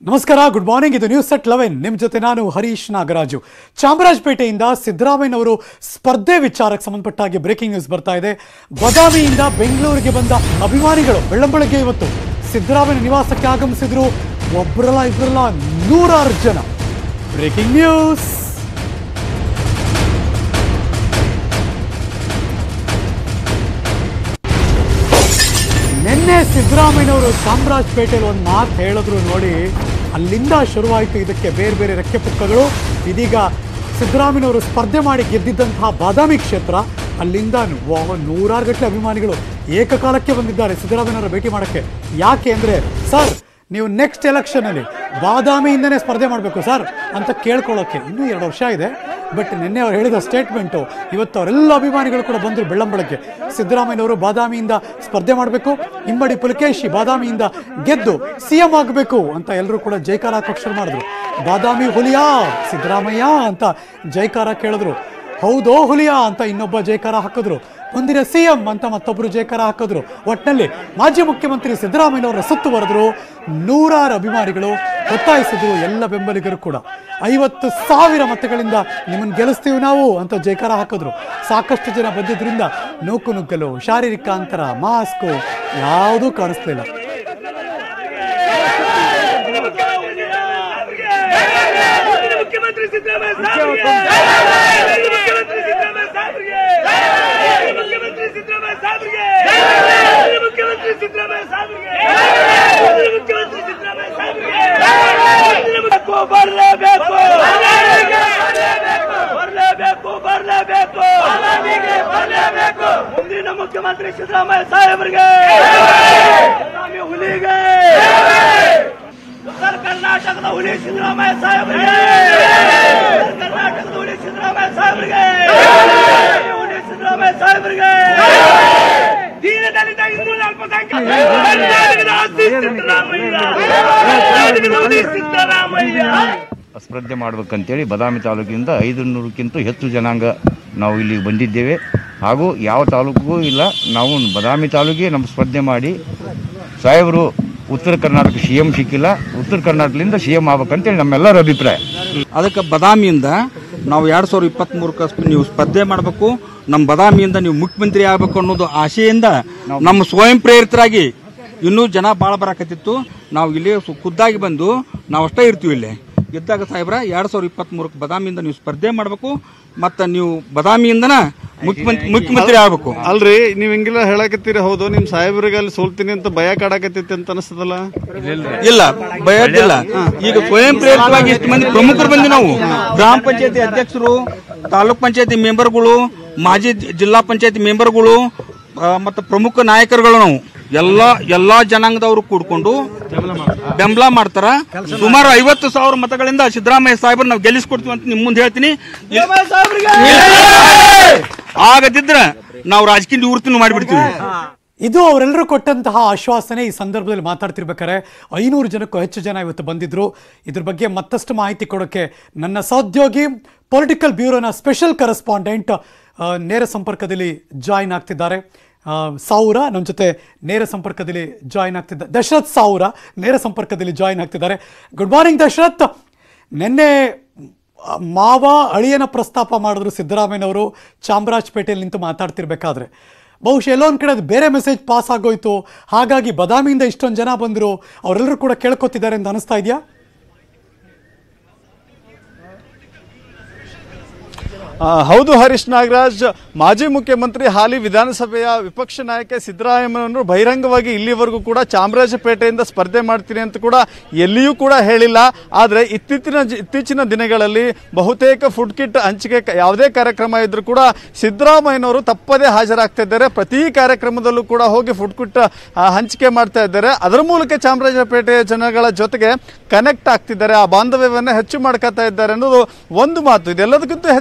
ನಮಸ್ಕಾರ good morning ಇದು news set eleven ನಿಮ್ಮ ಜೊತೆ ನಾನು ಹರೀಶ್ ನಾಗರಾಜು ಚಾಮರಾಜಪೇಟೆಯಿಂದ ಸಿದ್ದರಾಮಯ್ಯನವರು ಸ್ಪರ್ಧೆ ವಿಚಾರಕ್ಕೆ ಸಂಬಂಧಪಟ್ಟ ಹಾಗೆ ಬ್ರೇಕಿಂಗ್ ನ್ಯೂಸ್ ಬರ್ತಾ ಇದೆ ಬದಾಮಿಯಿಂದ ಬೆಂಗಳೂರಿಗೆ ಬಂದ ಅಭಿಮಾನಿಗಳು ಬೆಳ್ಳಂಬೆಳಗ್ಗೆ ಇವತ್ತು ಸಿದ್ದರಾಮಯ್ಯ ನಿವಾಸಕ್ಕೆ ಆಗಮಿಸಿದ್ರು ಒಬ್ಬರಲ್ಲ ಇಬ್ಬರಲ್ಲ ನೂರಾರು ಜನ ಬ್ರೇಕಿಂಗ್ ನ್ಯೂಸ್ ನಿನ್ನೆ ಸಿದ್ದರಾಮಯ್ಯನವರು ಚಾಮರಾಜಪೇಟೆಯಲ್ಲಿ ಒಂದು ಮಾತು ಹೇಳಿದ್ರು ನೋಡಿ ಅಲ್ಲಿಂದ ಶುರುವಾಯಿತು ಇದಕ್ಕೆ ಬೇರೆ ಬೇರೆ ರೆಕ್ಕೆ ಪುಕ್ಕಗಳು ಇದೀಗ ಸಿದ್ದರಾಮಯ್ಯನವರು ಸ್ಪರ್ಧೆ ಮಾಡಿ ಗೆದ್ದಿದ್ದಂತಹ ಬಾದಾಮಿ ಕ್ಷೇತ್ರ ಅಲ್ಲಿಂದ ವ- ನೂರಾರು ಗಟ್ಟಲೆ ಅಭಿಮಾನಿಗಳು ಏಕಕಾಲಕ್ಕೆ ಬಂದಿದ್ದಾರೆ ಸಿದ್ದರಾಮಯ್ಯನವರ ಭೇಟಿ ಮಾಡೋಕ್ಕೆ ಯಾಕೆ ಅಂದರೆ ಸರ್ ನೀವು ನೆಕ್ಸ್ಟ್ ಎಲೆಕ್ಷನಲ್ಲಿ ಬಾದಾಮಿಯಿಂದನೇ ಸ್ಪರ್ಧೆ ಮಾಡಬೇಕು ಸರ್ ಅಂತ ಕೇಳ್ಕೊಳ್ಳೋಕ್ಕೆ ಇನ್ನೂ ಎರಡು ವರ್ಷ ಇದೆ ಬಟ್ ನಿನ್ನೆ ಅವ್ರು ಹೇಳಿದ ಸ್ಟೇಟ್ಮೆಂಟು ಇವತ್ತು ಅವರೆಲ್ಲ ಅಭಿಮಾನಿಗಳು ಕೂಡ ಬಂದರು ಬೆಳ್ಳಂಬಳಕ್ಕೆ ಸಿದ್ದರಾಮಯ್ಯನವರು ಬಾದಾಮಿಯಿಂದ ಸ್ಪರ್ಧೆ ಮಾಡಬೇಕು ಇಮ್ಮಡಿ ಪುಲಕೇಶಿ ಬಾದಾಮಿಯಿಂದ ಗೆದ್ದು ಸಿ ಎಂ ಆಗಬೇಕು ಅಂತ ಎಲ್ಲರೂ ಕೂಡ ಜೈಕಾರ ಹಾಕೋಕ್ ಶುರು ಮಾಡಿದ್ರು ಬಾದಾಮಿ ಹುಲಿಯಾ ಸಿದ್ದರಾಮಯ್ಯ ಅಂತ ಜೈಕಾರ ಕೇಳಿದ್ರು ಹೌದೋ ಹುಲಿಯಾ ಅಂತ ಇನ್ನೊಬ್ಬ ಜೈಕಾರ ಹಾಕಿದ್ರು ಮುಂದಿನ ಸಿ ಎಂ ಅಂತ ಮತ್ತೊಬ್ಬರು ಜೈಕಾರ ಹಾಕಿದ್ರು ಒಟ್ಟಿನಲ್ಲಿ ಮಾಜಿ ಮುಖ್ಯಮಂತ್ರಿ ಸಿದ್ದರಾಮಯ್ಯನವರ ಸುತ್ತು ಬರೆದ್ರು ನೂರಾರು ಅಭಿಮಾನಿಗಳು ಒತ್ತಾಯಿಸಿದ್ರು ಎಲ್ಲ ಬೆಂಬಲಿಗರು ಕೂಡ ಐವತ್ತು ಸಾವಿರ ಮತಗಳಿಂದ ನಿಮ್ಮನ್ನು ಗೆಲ್ಲಿಸ್ತೀವಿ ನಾವು ಅಂತ ಜೈಕಾರ ಹಾಕಿದ್ರು ಸಾಕಷ್ಟು ಜನ ಬಂದಿದ್ರಿಂದ ನೂಕು ನುಗ್ಗಲು ಶಾರೀರಿಕ ಅಂತರ ಮಾಸ್ಕು ಯಾವುದೂ ಕಾಣಿಸ್ಲಿಲ್ಲ ಮುಖ್ಯಮಂತ್ರಿ ಸಿದ್ದರಾಮಯ್ಯ ಸಾಹೇಬ್ರಿಗೆ ಮುಖ್ಯಮಂತ್ರಿ ಸಿದ್ದರಾಮಯ್ಯ ಸಾಹೇಬ್ರಿಗೆ ಮುಖ್ಯಮಂತ್ರಿ ಸಿದ್ದರಾಮಯ್ಯ ಸಾಹೇಬ್ರಿಗೆ ಮುಖ್ಯಮಂತ್ರಿ ಸಿದ್ದರಾಮಯ್ಯ ಸಾಹೇಬ್ರಿಗೆ ಮುಖ್ಯಮಂತ್ರಿ ಸಿದ್ದರಾಮಯ್ಯ ಸಾಹೇಬ್ರಿಗೆ ಬರಲೇಬೇಕು ಬರಲೇಬೇಕು ಬರಲೇಬೇಕು ಬರಲೇಬೇಕು ಮುಂದಿನ ಮುಖ್ಯಮಂತ್ರಿ ಸಿದ್ದರಾಮಯ್ಯ ಸಾಹೇಬರಿಗೆ ಬೆಳಗಾವಿ ಹುಲಿಗೆ ಉತ್ತರ ಕರ್ನಾಟಕದ ಹುಲಿ ಸಿದ್ದರಾಮಯ್ಯ ಸಾಹೇಬರಿಗೆ ಉತ್ತರ ಕರ್ನಾಟಕದ ಹುಲಿ ಸಿದ್ದರಾಮಯ್ಯ ಸಾಹೇಬರಿಗೆ ಹುಲಿ ಸಿದ್ದರಾಮಯ್ಯ ಸಾಹೇಬರಿಗೆ ದೀನದಲಿತ ಹಿಂದೂ ಅಲ್ಪಸಂಖ್ಯಾತ ಕರ್ನಾಟಕದ ಆಸ್ತಿ ಸಿದ್ದರಾಮಯ್ಯ ಕರ್ನಾಟಕದ ಹುಲಿ ಸಿದ್ದರಾಮಯ್ಯ ಸ್ಪರ್ಧೆ ಮಾಡಬೇಕಂತೇಳಿ ಬಾದಾಮಿ ತಾಲೂಕಿನಿಂದ ಐದು ನೂರಕ್ಕಿಂತ ಹೆಚ್ಚು ಜನಾಂಗ ನಾವು ಇಲ್ಲಿಗೆ ಬಂದಿದ್ದೇವೆ ಹಾಗೂ ಯಾವ ತಾಲೂಕಿಗೂ ಇಲ್ಲ ನಾವು ಬಾದಾಮಿ ತಾಲೂಕಿಗೆ ನಮ್ಮ ಸ್ಪರ್ಧೆ ಮಾಡಿ ಸಾಹೇಬರು ಉತ್ತರ ಕರ್ನಾಟಕ ಸಿ ಎಂ ಸಿಕ್ಕಿಲ್ಲ ಉತ್ತರ ಕರ್ನಾಟಕದಿಂದ ಸಿ ಎಂ ಆಗ್ಬೇಕಂತೇಳಿ ನಮ್ಮೆಲ್ಲರ ಅಭಿಪ್ರಾಯ ಅದಕ್ಕೆ ಬದಾಮಿಯಿಂದ ನಾವು ಎರಡ್ ಸಾವಿರದ ಇಪ್ಪತ್ತ್ ಮೂರಕ್ಕೆ ನೀವು ಸ್ಪರ್ಧೆ ಮಾಡಬೇಕು ನಮ್ಮ ಬದಾಮಿಯಿಂದ ನೀವು ಮುಖ್ಯಮಂತ್ರಿ ಆಗಬೇಕು ಅನ್ನೋದು ಆಶೆಯಿಂದ ನಮ್ಮ ಸ್ವಯಂ ಪ್ರೇರಿತರಾಗಿ ಇನ್ನೂ ಜನ ಭಾಳ ಬರಾಕತ್ತಿತ್ತು ನಾವು ಇಲ್ಲಿ ಸು- ಖುದ್ದಾಗಿ ಬಂದು ನಾವು ಅಷ್ಟೇ ಇರ್ತೀವಿ ಇಲ್ಲಿ ಗೆದ್ದಾಗ ಸಾಹೇಬ್ರ ಎರಡ್ ಸಾವಿರದ ಇಪ್ಪತ್ತ್ ಮೂರಕ್ಕೆ ಬದಾಮಿಯಿಂದ ನೀವು ಸ್ಪರ್ಧೆ ಮಾಡಬೇಕು ಮತ್ತು ನೀವು ಬದಾಮಿಯಿಂದನ ಮುಖ್ಯಮಂತ್ರಿ ಮುಖ್ಯಮಂತ್ರಿ ಆಗಬೇಕು ಅಲ್ರಿ ನೀವ್ ಹಿಂಗೆಲ್ಲ ಹೇಳಕತ್ತೀರಿ ಹೌದು ನಿಮ್ ಸಾಹೇಬ್ರಿಗೆ ಅಲ್ಲಿ ಸೋಲ್ತೀನಿ ಅಂತ ಭಯ ಕಾಡಕತ್ತೈತಿ ಅಂತ ಅನಿಸ್ತದಲ್ಲ ಇಲ್ಲ ಭಯದಿಲ್ಲ ಈಗ ಸ್ವಯಂ ಪ್ರೇರಿತವಾಗಿ ಎಷ್ಟು ಮಂದಿ ಪ್ರಮುಖರು ಬಂದಿ ನಾವು ಗ್ರಾಮ ಪಂಚಾಯತಿ ಅಧ್ಯಕ್ಷರು ತಾಲೂಕ್ ಪಂಚಾಯತಿ ಮೆಂಬರ್ಗಳು ಮಾಜಿ ಜಿಲ್ಲಾ ಪಂಚಾಯತಿ ಮೆಂಬರ್ಗಳು ಆ, ಮತ್ತು ಪ್ರಮುಖ ನಾಯಕರುಗಳು ನಾವು ಎಲ್ಲಾ ಎಲ್ಲಾ ಜನಾಂಗದವರು ಕೂಡ್ಕೊಂಡು ಬೆಂಬಲ ಮಾಡ್ತಾರ ಸುಮಾರು ಐವತ್ತು ಸಾವಿರ ಮತಗಳಿಂದ ಸಿದ್ದರಾಮಯ್ಯ ಸಾಹೇಬ್ರು ನಾವು ಗೆಲ್ಲಿಸ್ಕೊಡ್ತೀವಿ ಅಂತ ನಿಮ್ ಮುಂದೆ ಹೇಳ್ತೀನಿ ಆಗದಿದ್ರ ನಾವು ರಾಜಕೀಯ ನಿವೃತ್ತಿನೂ ಮಾಡಿಬಿಡ್ತೀವಿ ಇದು ಅವರೆಲ್ಲರೂ ಕೊಟ್ಟಂತಹ ಆಶ್ವಾಸನೆ ಈ ಸಂದರ್ಭದಲ್ಲಿ ಮಾತಾಡ್ತಿರ್ಬೇಕಾದ್ರೆ ಐನೂರು ಜನಕ್ಕೂ ಹೆಚ್ಚು ಜನ ಇವತ್ತು ಬಂದಿದ್ರು ಇದ್ರ ಬಗ್ಗೆ ಮತ್ತಷ್ಟು ಮಾಹಿತಿ ಕೊಡೋಕ್ಕೆ ನನ್ನ ಸಹೋದ್ಯೋಗಿ ಪೊಲಿಟಿಕಲ್ ಬ್ಯೂರೋನ ಸ್ಪೆಷಲ್ ಕರೆಸ್ಪಾಂಡೆಂಟ್ ಆ, ನೇರ ಸಂಪರ್ಕದಲ್ಲಿ ಜಾಯಿನ್ ಆಗ್ತಿದ್ದಾರೆ ಆ, ಸಾವುರ ನಮ್ಮ ಜೊತೆ ನೇರ ಸಂಪರ್ಕದಲ್ಲಿ ಜಾಯಿನ್ ಆಗ್ತಿದ್ದಾರೆ ದಶರಥ್ ಸಾವುರ ನೇರ ಸಂಪರ್ಕದಲ್ಲಿ ಜಾಯಿನ್ ಆಗ್ತಿದ್ದಾರೆ ಗುಡ್ ಮಾರ್ನಿಂಗ್ ದಶರಥ್ ನಿನ್ನೆ ಆ, ಮಾವ ಅಳಿಯನ ಪ್ರಸ್ತಾಪ ಮಾಡಿದ್ರು ಸಿದ್ದರಾಮಯ್ಯನವರು ಚಾಮರಾಜಪೇಟೆಯಲ್ಲಿ ನಿಂತು ಮಾತಾಡ್ತಿರ್ಬೇಕಾದ್ರೆ ಬಹುಶಃ ಎಲ್ಲೊಂದು ಕಡೆ ಅದು ಬೇರೆ ಮೆಸೇಜ್ ಪಾಸ್ ಆಗೋಯ್ತು ಹಾಗಾಗಿ ಬದಾಮಿಯಿಂದ ಇಷ್ಟೊಂದು ಜನ ಬಂದರು ಅವರೆಲ್ಲರೂ ಕೂಡ ಕೇಳ್ಕೊತಿದ್ದಾರೆ ಅಂತ ಅನಿಸ್ತಾ ಇದೆಯಾ ಆ, ಹೌದು ಹರೀಶ್ ನಾಗರಾಜ್ ಮಾಜಿ ಮುಖ್ಯಮಂತ್ರಿ ಹಾಲಿ ವಿಧಾನಸಭೆಯ ವಿಪಕ್ಷ ನಾಯಕ ಸಿದ್ದರಾಮಯ್ಯನವರು ಬಹಿರಂಗವಾಗಿ ಇಲ್ಲಿವರೆಗೂ ಕೂಡ ಚಾಮರಾಜಪೇಟೆಯಿಂದ ಸ್ಪರ್ಧೆ ಮಾಡ್ತೀನಿ ಅಂತ ಕೂಡ ಎಲ್ಲಿಯೂ ಕೂಡ ಹೇಳಿಲ್ಲ ಆದರೆ ಇತ್ತೀಚಿನ ಇತ್ತೀಚಿನ ದಿನಗಳಲ್ಲಿ ಬಹುತೇಕ ಫುಡ್ ಕಿಟ್ ಹಂಚಿಕೆ ಕ- ಯಾವುದೇ ಕಾರ್ಯಕ್ರಮ ಇದ್ರೂ ಕೂಡ ಸಿದ್ದರಾಮಯ್ಯನವರು ತಪ್ಪದೇ ಹಾಜರಾಗ್ತಾ ಇದ್ದಾರೆ ಪ್ರತಿ ಕಾರ್ಯಕ್ರಮದಲ್ಲೂ ಕೂಡ ಹೋಗಿ ಫುಡ್ ಕಿಟ್ ಆ, ಹಂಚಿಕೆ ಮಾಡ್ತಾ ಇದ್ದಾರೆ ಅದರ ಮೂಲಕ ಚಾಮರಾಜಪೇಟೆಯ ಜನಗಳ ಜೊತೆಗೆ ಕನೆಕ್ಟ್ ಆಗ್ತಿದ್ದಾರೆ ಆ ಬಾಂಧವ್ಯವನ್ನು ಹೆಚ್ಚು ಮಾಡ್ಕೊತಾ ಇದ್ದಾರೆ ಅನ್ನೋದು ಒಂದು ಮಾತು ಇದೆಲ್ಲದಕ್ಕಿಂತ ಹೆಚ್ಚಾಗಿ ನಿನ್ನೆ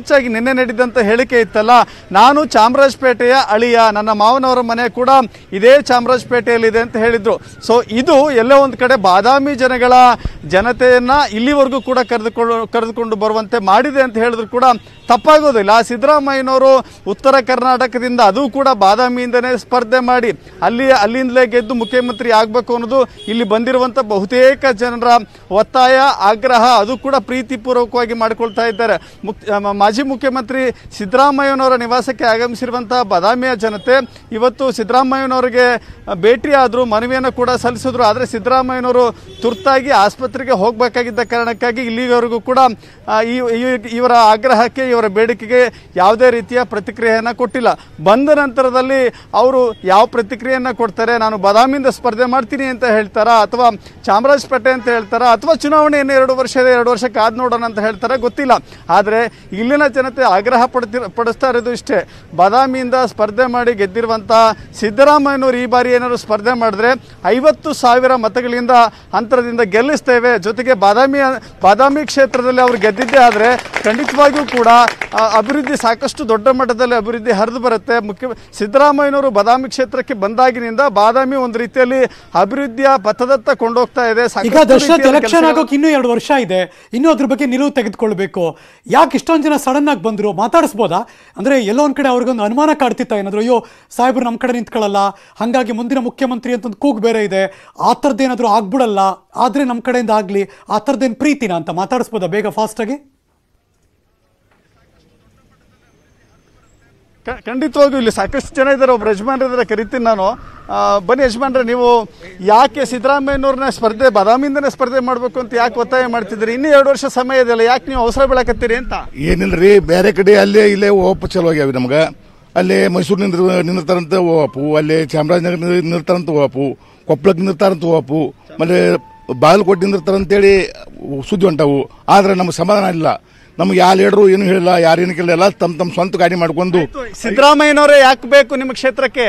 ನಿನ್ನೆ ನಡೆದಂತ ಹೇಳಿಕೆ ಇತ್ತಲ್ಲ ನಾನು ಚಾಮರಾಜಪೇಟೆಯ ಅಳಿಯ ನನ್ನ ಮಾವನವರ ಮನೆ ಕೂಡ ಇದೇ ಚಾಮರಾಜಪೇಟೆಯಲ್ಲಿದೆ ಅಂತ ಹೇಳಿದ್ರು ಸೊ ಇದು ಎಲ್ಲೋ ಒಂದು ಕಡೆ ಬಾದಾಮಿ ಜನಗಳ ಜನತೆಯನ್ನ ಇಲ್ಲಿವರೆಗೂ ಕೂಡ ಕರೆದುಕೊಂಡು ಕರೆದುಕೊಂಡು ಬರುವಂತೆ ಮಾಡಿದೆ ಅಂತ ಹೇಳಿದ್ರು ಕೂಡ ತಪ್ಪಾಗೋದಿಲ್ಲ ಸಿದ್ದರಾಮಯ್ಯನವರು ಉತ್ತರ ಕರ್ನಾಟಕದಿಂದ ಅದು ಕೂಡ ಬಾದಾಮಿಯಿಂದನೇ ಸ್ಪರ್ಧೆ ಮಾಡಿ ಅಲ್ಲಿ ಅಲ್ಲಿಂದಲೇ ಗೆದ್ದು ಮುಖ್ಯಮಂತ್ರಿ ಆಗಬೇಕು ಅನ್ನೋದು ಇಲ್ಲಿ ಬಂದಿರುವಂಥ ಬಹುತೇಕ ಜನರ ಒತ್ತಾಯ ಆಗ್ರಹ ಅದು ಕೂಡ ಪ್ರೀತಿಪೂರ್ವಕವಾಗಿ ಮಾಡಿಕೊಳ್ತಾ ಇದ್ದಾರೆ ಮುಕ್ ಮ- ಮಾಜಿ ಮುಖ್ಯಮಂತ್ರಿ ಸಿದ್ದರಾಮಯ್ಯನವರ ನಿವಾಸಕ್ಕೆ ಆಗಮಿಸಿರುವಂತಹ ಬಾದಾಮಿಯ ಜನತೆ ಇವತ್ತು ಸಿದ್ದರಾಮಯ್ಯನವರಿಗೆ ಭೇಟಿ ಆದರೂ ಮನವಿಯನ್ನು ಕೂಡ ಸಲ್ಲಿಸಿದ್ರು ಆದರೆ ಸಿದ್ದರಾಮಯ್ಯನವರು ತುರ್ತಾಗಿ ಆಸ್ಪತ್ರೆಗೆ ಹೋಗಬೇಕಾಗಿದ್ದ ಕಾರಣಕ್ಕಾಗಿ ಇಲ್ಲಿವರೆಗೂ ಕೂಡ ಆ, ಈ ಈ- ಇವರ ಆಗ್ರಹಕ್ಕೆ ಇವರ ಬೇಡಿಕೆಗೆ ಯಾವುದೇ ರೀತಿಯ ಪ್ರತಿಕ್ರಿಯೆಯನ್ನು ಕೊಟ್ಟಿಲ್ಲ ಬಂದ ನಂತರದಲ್ಲಿ ಅವರು ಯಾವ ಪ್ರತಿಕ್ರಿಯೆಯನ್ನು ಕೊಡ್ತಾರೆ ನಾನು ಬಾದಾಮಿಯಿಂದ ಸ್ಪರ್ಧೆ ಮಾಡ್ತೀನಿ ಅಂತ ಹೇಳ್ತಾರಾ ಅಥವಾ ಚಾಮರಾಜಪೇಟೆ ಅಂತ ಹೇಳ್ತಾರಾ ಅಥವಾ ಚುನಾವಣೆ ಇನ್ನು ಎರಡು ವರ್ಷ ಇದೆ ಎರಡು ವರ್ಷಕ್ಕೆ ಕಾದ್ ನೋಡೋಣ ಅಂತ ಹೇಳ್ತಾರೆ ಗೊತ್ತಿಲ್ಲ ಆದರೆ ಇಲ್ಲಿನ ಜನತೆ ಆಗ್ರಹ ಪಡ್ತಿ ಪಡಿಸ್ತಾ ಇರೋದು ಇಷ್ಟೇ ಬಾದಾಮಿಯಿಂದ ಸ್ಪರ್ಧೆ ಮಾಡಿ ಗೆದ್ದಿರುವಂಥ ಸಿದ್ದರಾಮಯ್ಯನವರು ಈ ಬಾರಿ ಏನಾದ್ರು ಸ್ಪರ್ಧೆ ಮಾಡಿದ್ರೆ ಐವತ್ತು ಸಾವಿರ ಮತಗಳಿಂದ ಅಂತರದಿಂದ ಗೆಲ್ಲಿಸ್ತೇವೆ ಜೊತೆಗೆ ಬಾದಾಮಿ ಬಾದಾಮಿ ಕ್ಷೇತ್ರದಲ್ಲಿ ಅವರು ಗೆದ್ದಿದ್ದೇ ಆದರೆ ಖಂಡಿತವಾಗಿಯೂ ಕೂಡ ಆ, ಅಭಿವೃದ್ಧಿ ಸಾಕಷ್ಟು ದೊಡ್ಡ ಮಟ್ಟದಲ್ಲಿ ಅಭಿವೃದ್ಧಿ ಹರಿದು ಬರುತ್ತೆ ಮುಖ್ಯ ಸಿದ್ದರಾಮಯ್ಯನವರು ಬಾದಾಮಿ ಕ್ಷೇತ್ರಕ್ಕೆ ಬಂದಾಗಿನಿಂದ ಬಾದಾಮಿ ಒಂದು ರೀತಿಯಲ್ಲಿ ಅಭಿವೃದ್ಧಿಯ ಪಥದತ್ತ ಕೊಂಡೋಗ್ತಾ ಇದೆ ಈಗ ಸಾಕಷ್ಟು ದಶರಥ್ ರೀತಿಯಲ್ಲಿ ಎಲೆಕ್ಷನ್ ಕೆಲ್ಸಗಳು- ಆಗೋಕೆ ಇನ್ನೂ ಎರಡು ವರ್ಷ ಇದೆ ಇನ್ನೂ ಅದ್ರ ಬಗ್ಗೆ ನಿಲುವು ತೆಗೆದುಕೊಳ್ಬೇಕು ಯಾಕೆ ಇಷ್ಟೊಂದು ಜನ ಸಡನ್ ಆಗಿ ಬಂದ್ರು ಮಾತಾಡಿಸ್ಬೋದಾ ಅಂದ್ರೆ ಎಲ್ಲೋ ಒಂದ್ ಕಡೆ ಅವ್ರಿಗೊಂದು ಅನುಮಾನ ಕಾಡ್ತಿತ್ತ ಏನಾದ್ರು ಅಯ್ಯೋ ಸಾಹೇಬ್ರು ನಮ್ಮ ಕಡೆ ನಿಂತ್ಕೊಳ್ಳಲ್ಲ ಹಂಗಾಗಿ ಮುಂದಿನ ಮುಖ್ಯಮಂತ್ರಿ ಅಂತ ಒಂದು ಕೂಗು ಬೇರೆ ಇದೆ ಆ ಥರದ್ದೇನಾದ್ರೂ ಆಗ್ಬಿಡಲ್ಲ ಆದ್ರೆ ನಮ್ಮ ಕಡೆಯಿಂದ ಆಗ್ಲಿ ಆ ಥರದ್ದೇನು ಪ್ರೀತಿನ ಅಂತ ಮಾತಾಡಿಸ್ಬೋದಾ ಬೇಗ ಫಾಸ್ಟ್ ಆಗಿ ಕ- ಖಂಡಿತವಾಗೂ ಇಲ್ಲಿ ಸಾಕಷ್ಟು ಜನ ಇದ್ದಾರೆ ಒಬ್ರು ಯಜಮಾನ್ರಿದ್ದಾರೆ ಕರಿತೀನಿ ನಾನು ಆ, ಬನ್ನಿ ಯಜಮಾನ್ರೆ ನೀವು ಯಾಕೆ ಸಿದ್ದರಾಮಯ್ಯನವ್ರನ್ನ ಸ್ಪರ್ಧೆ ಬಾದಾಮಿಯಿಂದನೇ ಸ್ಪರ್ಧೆ ಮಾಡಬೇಕು ಅಂತ ಯಾಕೆ ಒತ್ತಾಯ ಮಾಡ್ತಿದ್ದೀರಿ ಇನ್ನೂ ಎರಡು ವರ್ಷ ಸಮಯ ಇದೆಯಲ್ಲ ಯಾಕೆ ನೀವು ಅವಸರ ಬೀಳಕತ್ತೀರಿ ಅಂತ ಏನಿಲ್ರಿ ಬೇರೆ ಕಡೆ ಅಲ್ಲೇ ಇಲ್ಲೇ ಓಪ್ ಚಲೋ ಆಗ್ಯಾವ ನಮ್ಗೆ ಅಲ್ಲೇ ಮೈಸೂರು ನಿಂದ್ರ ನಿಂದಿರ್ತಾರಂತ ಓಪು ಅಲ್ಲೇ ಚಾಮರಾಜನಗರ ನಿಂದಿರ್ತಾರಂತ ಓಪು ಕೊಪ್ಪಳಕ್ಕೆ ನಿಂದಿರ್ತಾರಂತ ಓಪು ಮತ್ತೆ ಬಾಗಲಕೋಟೆ ನಿಂದಿರ್ತಾರಂತೇಳಿ ಸುದ್ದಿ ಹೊಂಟವು ಆದ್ರೆ ನಮ್ಗೆ ಸಮಾಧಾನ ಇಲ್ಲ ನಮ್ಗೆ ಯಾವ ಲೀಡ್ರು ಏನು ಹೇಳಿಲ್ಲ ಯಾರೇನು ಕೇಳಿಲ್ಲ ತಮ್ಮ ತಮ್ಮ ಸ್ವಂತ ಗಾಡಿ ಮಾಡ್ಕೊಂಡು ಸಿದ್ದರಾಮಯ್ಯನವರೇ ಯಾಕೆ ಬೇಕು ನಿಮ್ಮ ಕ್ಷೇತ್ರಕ್ಕೆ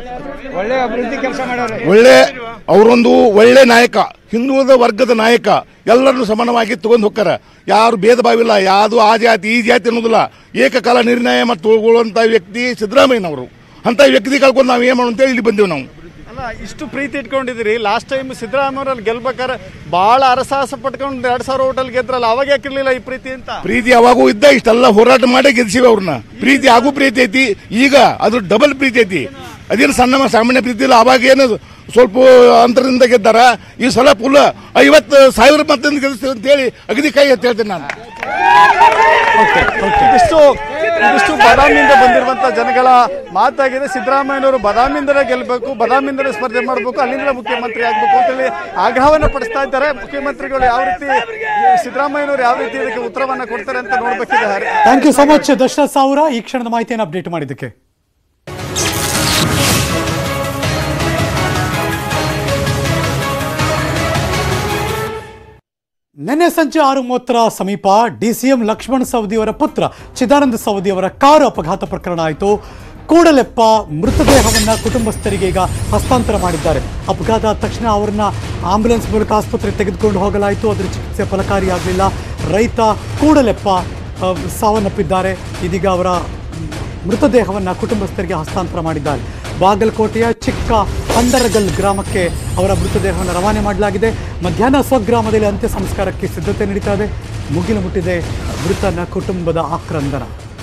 ಒಳ್ಳೆ ಅವರೊಂದು ಒಳ್ಳೆ ನಾಯಕ ಹಿಂದುಳಿದ ವರ್ಗದ ನಾಯಕ ಎಲ್ಲರನ್ನು ಸಮಾನವಾಗಿ ತಗೊಂಡು ಹೋಗ್ತಾರ ಯಾರು ಭೇದ ಭಾವ ಇಲ್ಲ ಯಾವುದು ಆ ಜಾತಿ ಈ ಜಾತಿ ಅನ್ನೋದಿಲ್ಲ ಏಕಕಾಲ ನಿರ್ಣಯ ಮತ್ತು ತಗೊಳ್ಳುವಂತ ವ್ಯಕ್ತಿ ಸಿದ್ದರಾಮಯ್ಯನವರು ಅಂತ ವ್ಯಕ್ತಿ ಕಳ್ಕೊಂಡು ನಾವು ಏನ್ ಮಾಡೋಣ ಅಂತೇಳಿ ಇಲ್ಲಿ ಬಂದೇವು ನಾವು ಅಲ್ಲ ಇಷ್ಟು ಪ್ರೀತಿ ಇಟ್ಕೊಂಡಿದ್ದೀರಿ ಲಾಸ್ಟ್ ಟೈಮ್ ಸಿದ್ದರಾಮಯ್ಯವ್ರಲ್ಲಿ ಗೆಲ್ಬೇಕಾದ್ರೆ ಬಹಳ ಅರಸಾಹಸ ಪಟ್ಕೊಂಡು ಎರಡ್ ಸಾವಿರ ಹೋಟೆಲ್ ಗೆದ್ರಲ್ಲ ಅವಾಗ ಯಾಕಿರ್ಲಿಲ್ಲ ಈ ಪ್ರೀತಿ ಅಂತ ಪ್ರೀತಿ ಯಾವಾಗೂ ಇದ್ದ ಇಷ್ಟೆಲ್ಲ ಹೋರಾಟ ಮಾಡೇ ಗೆಲ್ಸಿವಿ ಅವ್ರನ್ನ ಪ್ರೀತಿ ಆಗು ಪ್ರೀತಿ ಐತಿ ಈಗ ಅದು ಡಬಲ್ ಪ್ರೀತಿ ಐತಿ ಅದೇನು ಸಣ್ಣ ಸಾಮಾನ್ಯ ಪ್ರೀತಿ ಇಲ್ಲ ಅವಾಗ ಏನು ಸ್ವಲ್ಪ ಅಂತರದಿಂದ ಗೆದ್ದಾರ ಈ ಸಲ ಫುಲ್ ಐವತ್ತು ಸಾವಿರ ಮತದಿಂದ ಗೆಲ್ಲಿಸ್ತೀವಿ ಅಂತೇಳಿ ಅಗದಿ ಕೈ ಅಂತ ಹೇಳ್ತೇನೆ ನಾನು ಇದಿಷ್ಟು ಇದಿಷ್ಟು ಬಾದಾಮಿಯಿಂದ ಬಂದಿರುವಂತ ಜನಗಳ ಮಾತಾಗಿದೆ ಸಿದ್ದರಾಮಯ್ಯನವರು ಬಾದಾಮಿಯಿಂದಲೇ ಗೆಲ್ಲಬೇಕು ಬಾದಾಮಿಯಿಂದಲೇ ಸ್ಪರ್ಧೆ ಮಾಡಬೇಕು ಅಲ್ಲಿಂದಲೇ ಮುಖ್ಯಮಂತ್ರಿ ಆಗಬೇಕು ಅಂತೇಳಿ ಆಗ್ರಹವನ್ನ ಪಡಿಸ್ತಾ ಇದ್ದಾರೆ ಮುಖ್ಯಮಂತ್ರಿಗಳು ಯಾವ ರೀತಿ ಸಿದ್ದರಾಮಯ್ಯನವರು ಯಾವ ರೀತಿ ಇದಕ್ಕೆ ಉತ್ತರವನ್ನ ಕೊಡ್ತಾರೆ ಅಂತ ನೋಡ್ಬೇಕಿದೆ Hari. Thank you so much Dasharath ಸಾವಿರ ಈ ಕ್ಷಣದ ಮಾಹಿತಿಯನ್ನು ಅಪ್ಡೇಟ್ ಮಾಡಿದ್ದಕ್ಕೆ ನಿನ್ನೆ ಸಂಜೆ ಆರು ಮೂವತ್ತರ ಸಮೀಪ ಡಿಸಿಎಂ ಲಕ್ಷ್ಮಣ್ ಸವದಿಯವರ ಪುತ್ರ ಚಿದಾನಂದ ಸವದಿಯವರ ಕಾರು ಅಪಘಾತ ಪ್ರಕರಣ ಆಯಿತು ಕೂಡಲೆಪ್ಪ ಮೃತದೇಹವನ್ನ ಕುಟುಂಬಸ್ಥರಿಗೆ ಈಗ ಹಸ್ತಾಂತರ ಮಾಡಿದ್ದಾರೆ ಅಪಘಾತ ಆದ ತಕ್ಷಣ ಅವರನ್ನ ಆಂಬ್ಯುಲೆನ್ಸ್ ಮೂಲಕ ಆಸ್ಪತ್ರೆಗೆ ತೆಗೆದುಕೊಂಡು ಹೋಗಲಾಯಿತು ಅದರ ಚಿಕಿತ್ಸೆ ಫಲಕಾರಿಯಾಗಲಿಲ್ಲ ರೈತ ಕೂಡಲೆಪ್ಪ ಆ, ಸಾವನ್ನಪ್ಪಿದ್ದಾರೆ ಇದೀಗ ಅವರ ಮೃತದೇಹವನ್ನು ಕುಟುಂಬಸ್ಥರಿಗೆ ಹಸ್ತಾಂತರ ಮಾಡಿದ್ದಾರೆ ಬಾಗಲಕೋಟೆಯ ಚಿಕ್ಕ ಅಂಡರಗಲ್ ಗ್ರಾಮಕ್ಕೆ ಅವರ ಮೃತದೇಹವನ್ನು ರವಾನೆ ಮಾಡಲಾಗಿದೆ ಮಧ್ಯಾಹ್ನ ಸ್ವಗ್ರಾಮದಲ್ಲಿ ಅಂತ್ಯ ಸಂಸ್ಕಾರಕ್ಕೆ ಸಿದ್ಧತೆ ನಡೀತಾ ಇದೆ ಮುಗಿಲು ಮುಟ್ಟಿದೆ ಮೃತನ ಕುಟುಂಬದ ಆಕ್ರಂದನ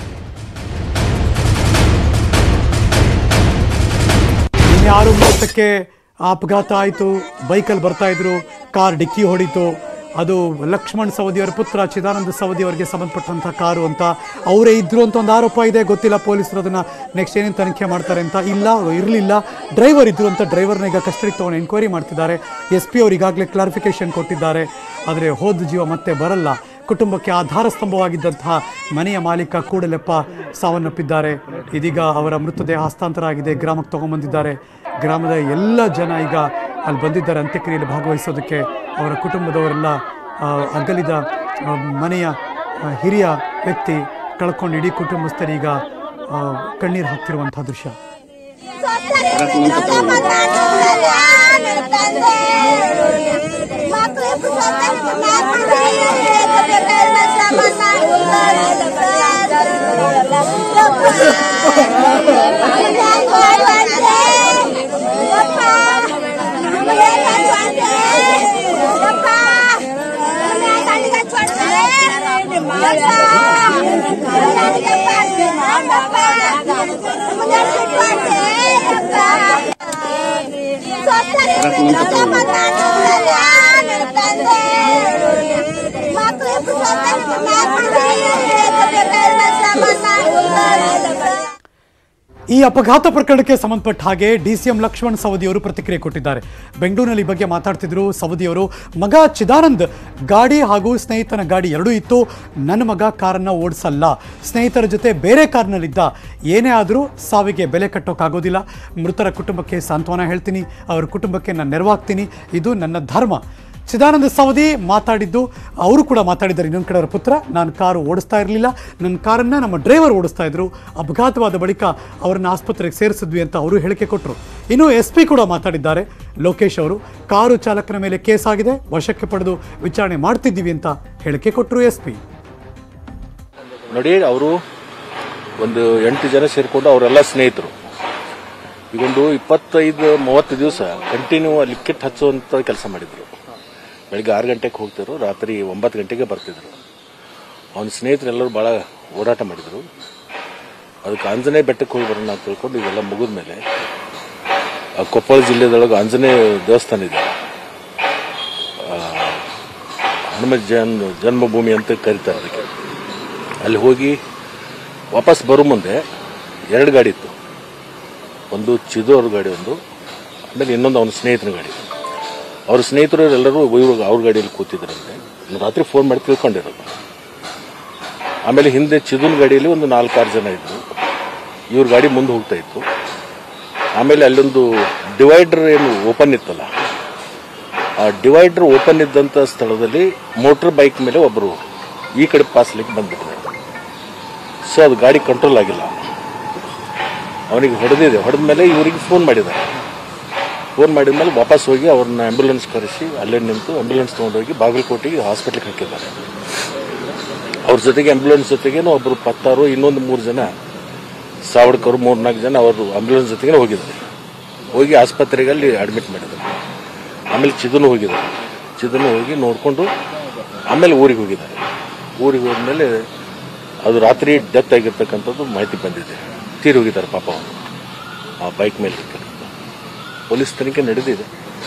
ನಿನ್ನೆ ಆರು ಮೂವತ್ತಕ್ಕೆ ಆ ಅಪಘಾತ ಆಯಿತು ಬೈಕಲ್ಲಿ ಬರ್ತಾ ಇದ್ರು ಕಾರ್ ಡಿಕ್ಕಿ ಹೊಡಿತು ಅದು ಲಕ್ಷ್ಮಣ್ ಸವದಿಯವರ ಪುತ್ರ ಚಿದಾನಂದ ಸವದಿ ಅವರಿಗೆ ಸಂಬಂಧಪಟ್ಟಂಥ ಕಾರು ಅಂತ ಅವರೇ ಇದ್ರು ಅಂತ ಒಂದು ಆರೋಪ ಇದೆ ಗೊತ್ತಿಲ್ಲ ಪೊಲೀಸರು ಅದನ್ನ ನೆಕ್ಸ್ಟ್ ಏನೇನು ತನಿಖೆ ಮಾಡ್ತಾರೆ ಅಂತ ಇಲ್ಲ ಇರಲಿಲ್ಲ ಡ್ರೈವರ್ ಇದ್ರು ಅಂತ ಡ್ರೈವರ್ನ ಈಗ ಕಸ್ಟಡಿಗೆ ತೊಗೊಂಡು ಎನ್ಕ್ವೈರಿ ಮಾಡ್ತಿದ್ದಾರೆ ಎಸ್ ಪಿ ಅವರು ಈಗಾಗಲೇ ಕ್ಲಾರಿಫಿಕೇಶನ್ ಕೊಟ್ಟಿದ್ದಾರೆ ಆದರೆ ಹೋದ ಜೀವ ಮತ್ತೆ ಬರಲ್ಲ ಕುಟುಂಬಕ್ಕೆ ಆಧಾರ ಸ್ತಂಭವಾಗಿದ್ದಂತಹ ಮನೆಯ ಮಾಲೀಕ ಕೂಡಲೆಪ್ಪ ಸಾವನ್ನಪ್ಪಿದ್ದಾರೆ ಇದೀಗ ಅವರ ಮೃತದೇಹ ಹಸ್ತಾಂತರ ಆಗಿದೆ ಗ್ರಾಮಕ್ಕೆ ತಗೊಂಡ್ಬಂದಿದ್ದಾರೆ ಗ್ರಾಮದ ಎಲ್ಲ ಜನ ಈಗ ಅಲ್ಲಿ ಬಂದಿದ್ದಾರೆ ಅಂತ್ಯಕ್ರಿಯೆಯಲ್ಲಿ ಭಾಗವಹಿಸೋದಕ್ಕೆ ಅವರ ಕುಟುಂಬದವರೆಲ್ಲ ಆ, ಅಗಲಿದ ಆ, ಮನೆಯ ಆ, ಹಿರಿಯ ವ್ಯಕ್ತಿ ಕಳ್ಕೊಂಡು ಇಡೀ ಕುಟುಂಬಸ್ಥರೀಗ ಆ, ಕಣ್ಣೀರು ಹಾಕ್ತಿರುವಂತಹ ದೃಶ್ಯ ಮಕ್ಕಳು ಮಕ್ಕಳು ಈ ಅಪಘಾತ ಪ್ರಕರಣಕ್ಕೆ ಸಂಬಂಧಪಟ್ಟ ಹಾಗೆ ಡಿ ಸಿ ಎಂ ಲಕ್ಷ್ಮಣ್ ಸವದಿಯವರು ಪ್ರತಿಕ್ರಿಯೆ ಕೊಟ್ಟಿದ್ದಾರೆ ಬೆಂಗಳೂರಿನಲ್ಲಿ ಈ ಬಗ್ಗೆ ಮಾತಾಡ್ತಿದ್ರು ಸವದಿಯವರು ಮಗ ಚಿದಾನಂದ್ ಗಾಡಿ ಹಾಗೂ ಸ್ನೇಹಿತನ ಗಾಡಿ ಎರಡೂ ಇತ್ತು ನನ್ನ ಮಗ ಕಾರನ್ನು ಓಡಿಸಲ್ಲ ಸ್ನೇಹಿತರ ಜೊತೆ ಬೇರೆ ಕಾರ್ನಲ್ಲಿದ್ದ ಏನೇ ಆದರೂ ಸಾವಿಗೆ ಬೆಲೆ ಕಟ್ಟೋಕ್ಕಾಗೋದಿಲ್ಲ ಮೃತರ ಕುಟುಂಬಕ್ಕೆ ಸಾಂತ್ವನ ಹೇಳ್ತೀನಿ ಅವರ ಕುಟುಂಬಕ್ಕೆ ನಾನು ನೆರವಾಗ್ತೀನಿ ಇದು ನನ್ನ ಧರ್ಮ ಚಿದಾನಂದ ಸವದಿ ಮಾತಾಡಿದ್ದು ಅವರು ಕೂಡ ಮಾತಾಡಿದ್ದಾರೆ ಇನ್ನೊಂದು ಕಡೆ ಅವರ ಪುತ್ರ ನಾನು ಕಾರು ಓಡಿಸ್ತಾ ಇರಲಿಲ್ಲ ನನ್ನ ಕಾರನ್ನು ನಮ್ಮ ಡ್ರೈವರ್ ಓಡಿಸ್ತಾ ಇದ್ರು ಅಪಘಾತವಾದ ಬಳಿಕ ಅವರನ್ನು ಆಸ್ಪತ್ರೆಗೆ ಸೇರಿಸಿದ್ವಿ ಅಂತ ಅವರು ಹೇಳಿಕೆ ಕೊಟ್ಟರು ಇನ್ನು ಎಸ್ ಪಿ ಕೂಡ ಮಾತಾಡಿದ್ದಾರೆ ಲೋಕೇಶ್ ಅವರು ಕಾರು ಚಾಲಕನ ಮೇಲೆ ಕೇಸ್ ಆಗಿದೆ ವಶಕ್ಕೆ ಪಡೆದು ವಿಚಾರಣೆ ಮಾಡ್ತಿದ್ದೀವಿ ಅಂತ ಹೇಳಿಕೆ ಕೊಟ್ಟರು ಎಸ್ ಪಿ ನೋಡಿ ಅವರು ಒಂದು ಎಂಟು ಜನ ಸೇರಿಕೊಂಡು ಅವರೆಲ್ಲ ಸ್ನೇಹಿತರು ಈಗೊಂದು ಇಪ್ಪತ್ತೈದು ಮೂವತ್ತು ದಿವಸ ಕಂಟಿನ್ಯೂ ಲಿಕ್ಕಿಟ್ ಹಚ್ಚುವಂಥ ಕೆಲಸ ಮಾಡಿದ್ರು ಬೆಳಿಗ್ಗೆ ಆರು ಗಂಟೆಗೆ ಹೋಗ್ತಿದ್ರು ರಾತ್ರಿ ಒಂಬತ್ತು ಗಂಟೆಗೆ ಬರ್ತಿದ್ರು ಅವನ ಸ್ನೇಹಿತರೆಲ್ಲರೂ ಭಾಳ ಓಡಾಟ ಮಾಡಿದರು ಅದಕ್ಕೆ ಆಂಜನೇಯ ಬೆಟ್ಟಕ್ಕೆ ಹೋಗಿ ಬರೋಣ ಅಂತ ತಿಳ್ಕೊಂಡು ಇದೆಲ್ಲ ಮುಗಿದ ಮೇಲೆ ಕೊಪ್ಪಳ ಜಿಲ್ಲೆದೊಳಗೆ ಆಂಜನೇಯ ದೇವಸ್ಥಾನ ಇದೆ ಆ, ಹನುಮ ಜನ್ ಜನ್ಮಭೂಮಿ ಅಂತ ಕರೀತಾರೆ ಅದಕ್ಕೆ ಅಲ್ಲಿ ಹೋಗಿ ವಾಪಸ್ ಬರೋ ಮುಂದೆ ಎರಡು ಗಾಡಿ ಇತ್ತು ಒಂದು ಚಿದು ಅವ್ರ ಗಾಡಿ ಒಂದು ಆಮೇಲೆ ಇನ್ನೊಂದು ಅವನ ಸ್ನೇಹಿತನ ಗಾಡಿ ಅವ್ರ ಸ್ನೇಹಿತರು ಎಲ್ಲರೂ ಇವ್ರು ಅವ್ರ ಗಾಡಿಯಲ್ಲಿ ಕೂತಿದ್ರಂತೆ ನಾನು ರಾತ್ರಿ ಫೋನ್ ಮಾಡಿ ತಿಳ್ಕೊಂಡಿರೋದು ಆಮೇಲೆ ಹಿಂದೆ ಚಿದುನ್ ಗಾಡಿಯಲ್ಲಿ ಒಂದು ನಾಲ್ಕಾರು ಜನ ಇದ್ರು ಇವ್ರ ಗಾಡಿ ಮುಂದೆ ಹೋಗ್ತಾ ಇತ್ತು ಆಮೇಲೆ ಅಲ್ಲೊಂದು ಡಿವೈಡರ್ ಏನು ಓಪನ್ ಇತ್ತಲ್ಲ ಆ ಡಿವೈಡರ್ ಓಪನ್ ಇದ್ದಂಥ ಸ್ಥಳದಲ್ಲಿ ಮೋಟರ್ ಬೈಕ್ ಮೇಲೆ ಒಬ್ಬರು ಈ ಕಡೆ ಪಾಸ್ಲಿಕ್ಕೆ ಬಂದ್ಬಿಟ್ಟಿದ್ದಾರೆ ಸೊ ಅದು ಗಾಡಿ ಕಂಟ್ರೋಲ್ ಆಗಿಲ್ಲ ಅವನಿಗೆ ಹೊಡೆದಿದೆ ಹೊಡೆದ ಮೇಲೆ ಇವರಿಗೆ ಫೋನ್ ಮಾಡಿದ್ದಾರೆ ಫೋನ್ ಮಾಡಿದ ಮೇಲೆ ವಾಪಸ್ ಹೋಗಿ ಅವ್ರನ್ನ ಆಂಬ್ಯುಲೆನ್ಸ್ ಕರೆಸಿ ಅಲ್ಲೇ ನಿಂತು ಆಂಬ್ಯುಲೆನ್ಸ್ ತೊಗೊಂಡೋಗಿ ಬಾಗಲಕೋಟೆಗೆ ಹಾಸ್ಪಿಟ್ಲಿಗೆ ಹಾಕಿದ್ದಾರೆ ಅವ್ರ ಜೊತೆಗೆ ಆಂಬ್ಯುಲೆನ್ಸ್ ಜೊತೆಗೇನು ಒಬ್ಬರು ಪತ್ತಾರು ಇನ್ನೊಂದು ಮೂರು ಜನ ಸಾವಡ್ಕರು ಮೂರು ನಾಲ್ಕು ಜನ ಅವರು ಆಂಬ್ಯುಲೆನ್ಸ್ ಜೊತೆಗೆ ಹೋಗಿದ್ದಾರೆ ಹೋಗಿ ಆಸ್ಪತ್ರೆಗೆ ಅಲ್ಲಿ ಅಡ್ಮಿಟ್ ಮಾಡಿದ್ದಾರೆ ಆಮೇಲೆ ಚಿದನು ಹೋಗಿದ್ದಾರೆ ಚಿದನು ಹೋಗಿ ನೋಡಿಕೊಂಡು ಆಮೇಲೆ ಊರಿಗೆ ಹೋಗಿದ್ದಾರೆ ಊರಿಗೆ ಹೋದ್ಮೇಲೆ ಅದು ರಾತ್ರಿ ಡೆತ್ ಆಗಿರ್ತಕ್ಕಂಥದ್ದು ಮಾಹಿತಿ ಬಂದಿದೆ ತೀರಿ ಹೋಗಿದ್ದಾರೆ ಪಾಪ ಅವರು ಆ ಬೈಕ್ ಮೇಲೆ ಇರ್ತಕ್ಕಂಥ ಪೊಲೀಸ್ ತನಿಖೆ ನಡೆದಿದೆ